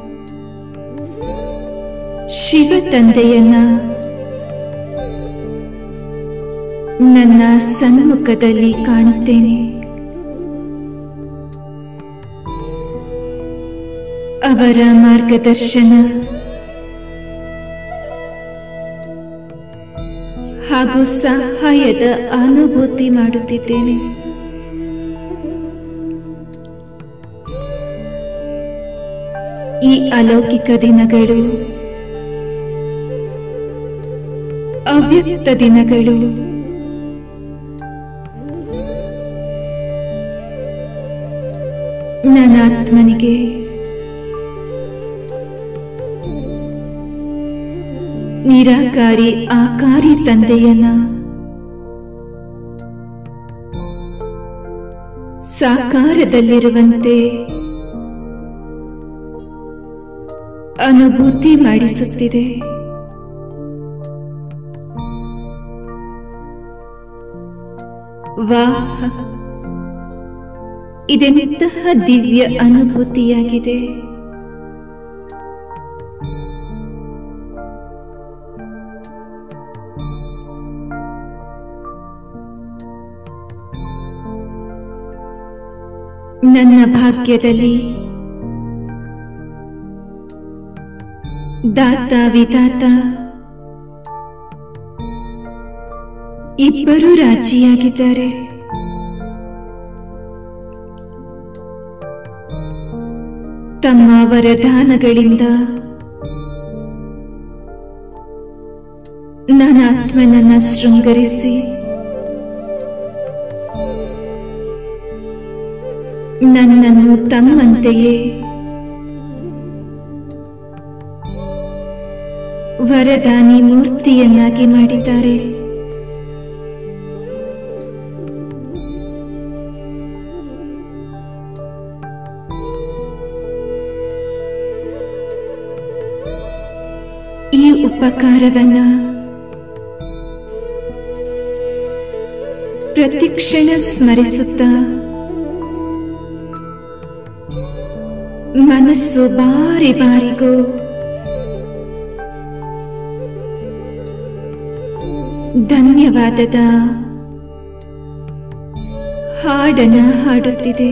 ಶಿವ ತಂದೆಯನ್ನ ನನ್ನ ಸನ್ಮುಖದಲ್ಲಿ ಕಾಣುತ್ತೇನೆ ಅವರ ಮಾರ್ಗದರ್ಶನ ಹಾಗೂ ಸಹಾಯದ ಅನುಭೂತಿ ಮಾಡುತ್ತಿದ್ದೇನೆ ಈ ಅಲೌಕಿಕ ದಿನಗಳು ಅವ್ಯಕ್ತ ದಿನಗಳು ನನ್ನ ಆತ್ಮನಿಗೆ ನಿರಾಕಾರಿ ಆಕಾರಿ ತಂದೆಯನ್ನ ಸಾಕಾರದಲ್ಲಿರುವಂತೆ ಅನುಭೂತಿ ಮಾಡಿಸುತ್ತಿದೆ ವಾಹ ಇದೆಂತಹ ದಿವ್ಯ ಅನುಭೂತಿಯಾಗಿದೆ ನನ್ನ ಭಾಗ್ಯದಲ್ಲಿ ದಾತ ವಿಧಾತ ಇಬ್ಬರು ರಾಜಿಯಾಗಿದ್ದಾರೆ ತಮ್ಮ ವರದಾನಗಳಿಂದ ನನ್ನ ಆತ್ಮನನ್ನ ಶೃಂಗರಿಸಿ ನನ್ನನ್ನು ತಮ್ಮಂತೆಯೇ ವರದಾನಿ ಮೂರ್ತಿಯನ್ನಾಗಿ ಮಾಡಿದ್ದಾರೆ ಈ ಉಪಕಾರವನ್ನ ಪ್ರತಿಕ್ಷಣ ಸ್ಮರಿಸುತ್ತಾ ಮನಸ್ಸು ಬಾರಿ ಬಾರಿಗೂ ಧನ್ಯವಾದದ ಹಾಡನ್ನ ಹಾಡುತ್ತಿದೆ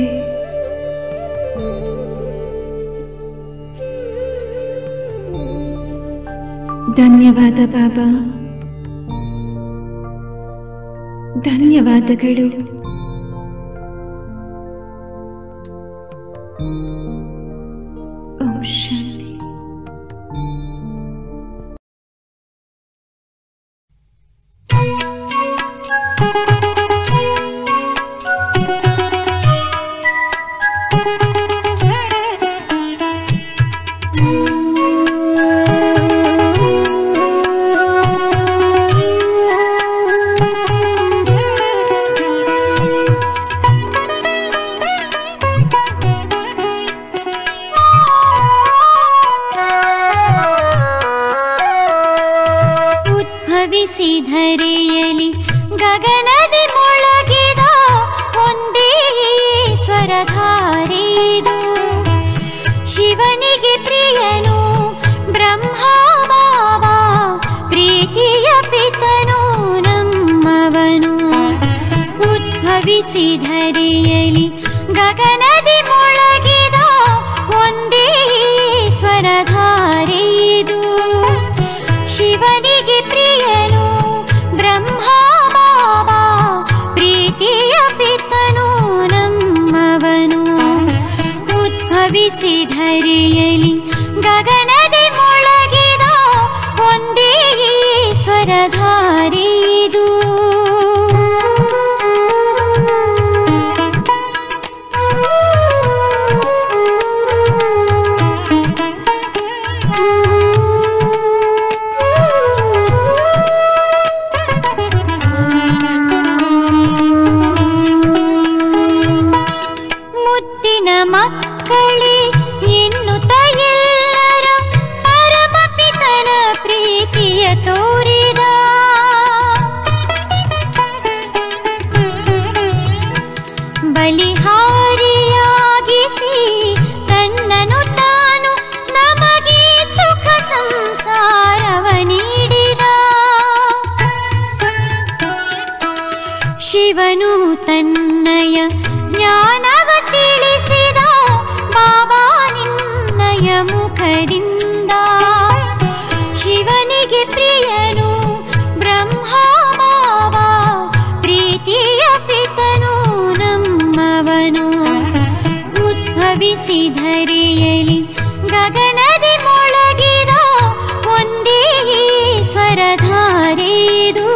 ಧನ್ಯವಾದ ಬಾಬಾ ಧನ್ಯವಾದಗಳು ಓಂ ಶಾಂತಿ ಉದ್ಭವಿಸಿ ಧರೆಯಲಿ ಗಗನದಿ ಮೊಳಗಿದ ಒಂದೇ ಸ್ವರಧಾರಿದು ಶಿವನಿಗೆ ಪ್ರಿಯನು ಬ್ರಹ್ಮ ಬಾಬಾ ಪ್ರೀತಿಯ ಪಿತನು ನಮ್ಮವನು ಉದ್ಭವಿಸಿ ಧರೆಯಲಿ ಗಗನದಿ ಮೊಳಗಿದ ಒಂದೇ ಸ್ವರಧಾರಿದು ಶಿವನಿಗೆ ಪ್ರಿಯನು ಬ್ರಹ್ಮ ಬಾಬಾ ಪ್ರೀತಿಯ ಪಿತನು ನಮ್ಮವನು ಉದ್ಭವಿಸಿ ಧರೆಯಲಿ ಗಗನದಿ ಮೊಳಗಿದ ಒಂದೇ ಸ್ವರಧಾರಿದು ಮುತ್ತಿನ ಮಕ್ಕಳೇ ಎನ್ನುತ್ತ ಎಲ್ಲರ ಪರಮಪಿತನ ಪ್ರೀತಿಯ ತೋರಿದ ಬಲಿಹಾರಿಯಾಗಿಸಿ ತನ್ನನು ತಾನು ನಮಗೆ ಸುಖ ಸಂಸಾರವ ನೀಡಿದ ಶಿವನು ತನ್ನಯ ಜ್ಞಾನವ ತಿಳಿಸಿದ ಬಾಬಾ ನಿನ್ನಯ ಮುಖದಿಂದ ಶಿವನಿಗೆ ಪ್ರಿಯನು ಬ್ರಹ್ಮ ಬಾಬಾ ಪ್ರೀತಿಯ ಪಿತನು ನಮ್ಮವನು ಉದ್ಭವಿಸಿ ಧರೆಯಲಿ ಗಗನದಿ ಮೊಳಗಿದ ಒಂದೇ ಸ್ವರಧಾರೆದು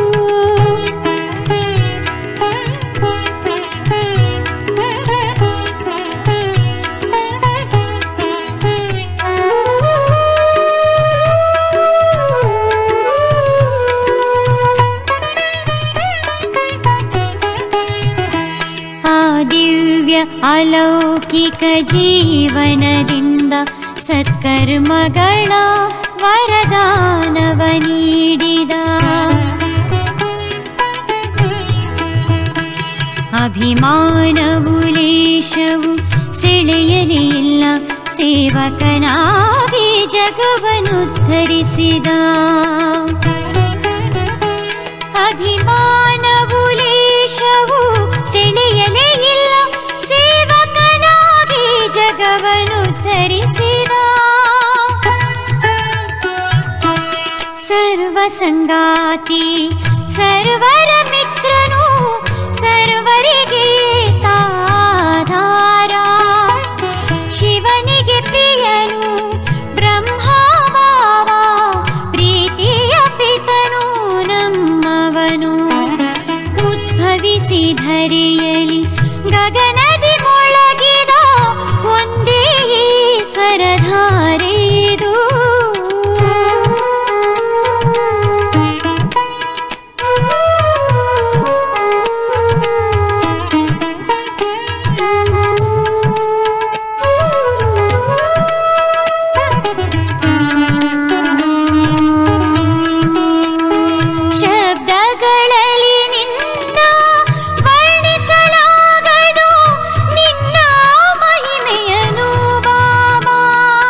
ಆ ದಿವ್ಯ ಅಲೌಕಿಕ ಜೀವನದಿಂದ ಸತ್ಕರ್ಮಗಳ ವರದಾನವ ನೀಡಿದ ಅಭಿಮಾನವು ಲೇಷವು ಸೆಳೆಯಲೇ ಇಲ್ಲ ಸೇವಕನಾಗಿ ಜಗವನ್ನು ಧರಿಸಿದ ಅಭಿಮಾನವು ಲೇಷವು ಸೆಳೆಯಲೇ ಇಲ್ಲ ಸೇವಕನಾಗಿ ಜಗವನ್ನು ಧರಿಸಿದ ಸರ್ವ ಸಂಗಾತಿ ಸರ್ವರ ಮಿತ್ರನು ಸರ್ವರಿಗೆ ತಾಧಾರ ಶಿವನಿಗೆ ಪ್ರಿಯನು ಬ್ರಹ್ಮ ಬಾವ ಪ್ರೀತಿಯ ಪಿತನು ನಮ್ಮವನು ಉದ್ಭವಿಸಿ ಧರೆಯಲಿ ಗಗನದಿ ಮೊಳಗಿದ ಒಂದೇ ಸ್ವರಧಾರೆದು ಶಬ್ದಗಳಲ್ಲಿ ನಿನ್ನ ವರ್ಣಿಸಲಾಗದು ನಿನ್ನ ಮಹಿಮೆಯನು ಬಾಬಾ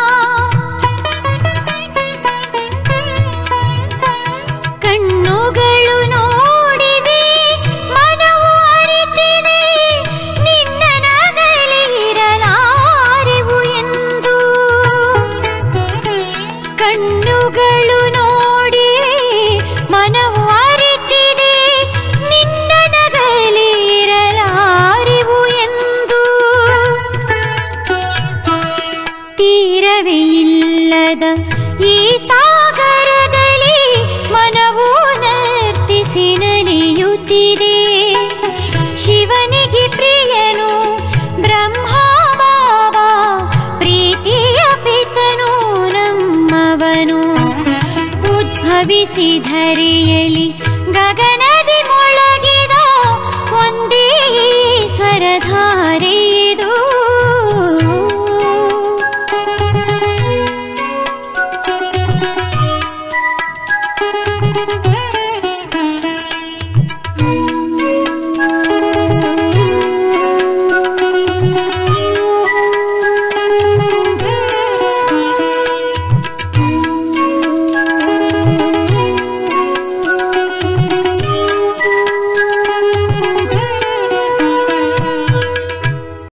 ಕಣ್ಣುಗಳು ನೋಡಿವೆ ಮನವು ಅರಿತಿದೆ ನಿನ್ನ ನಗಲಿ ಇರಲಾರೆವು ಎಂದು ಕಣ್ಣುಗಳು ನೋಡಿವೆ ಮನವು ಅರಿತಿದೆ ನಿನ್ನ ನಗಲಿ ಇರಲಾರೆವು ಎಂದು ತೀರವೇ ಇಲ್ಲದ ಈ ಸಾಗರದಲ್ಲಿ ಮನವು ನರ್ತಿಸಿ ನಲಿಯುತ್ತಿದೆ ಶಿವನಿಗೆ ಪ್ರಿಯನು ಬ್ರಹ್ಮ ಬಾಬಾ ಪ್ರೀತಿಯ ಪಿತನು ನಮ್ಮವನು ಉದ್ಭವಿಸಿ ಧರೆಯಲಿ ಗಗನ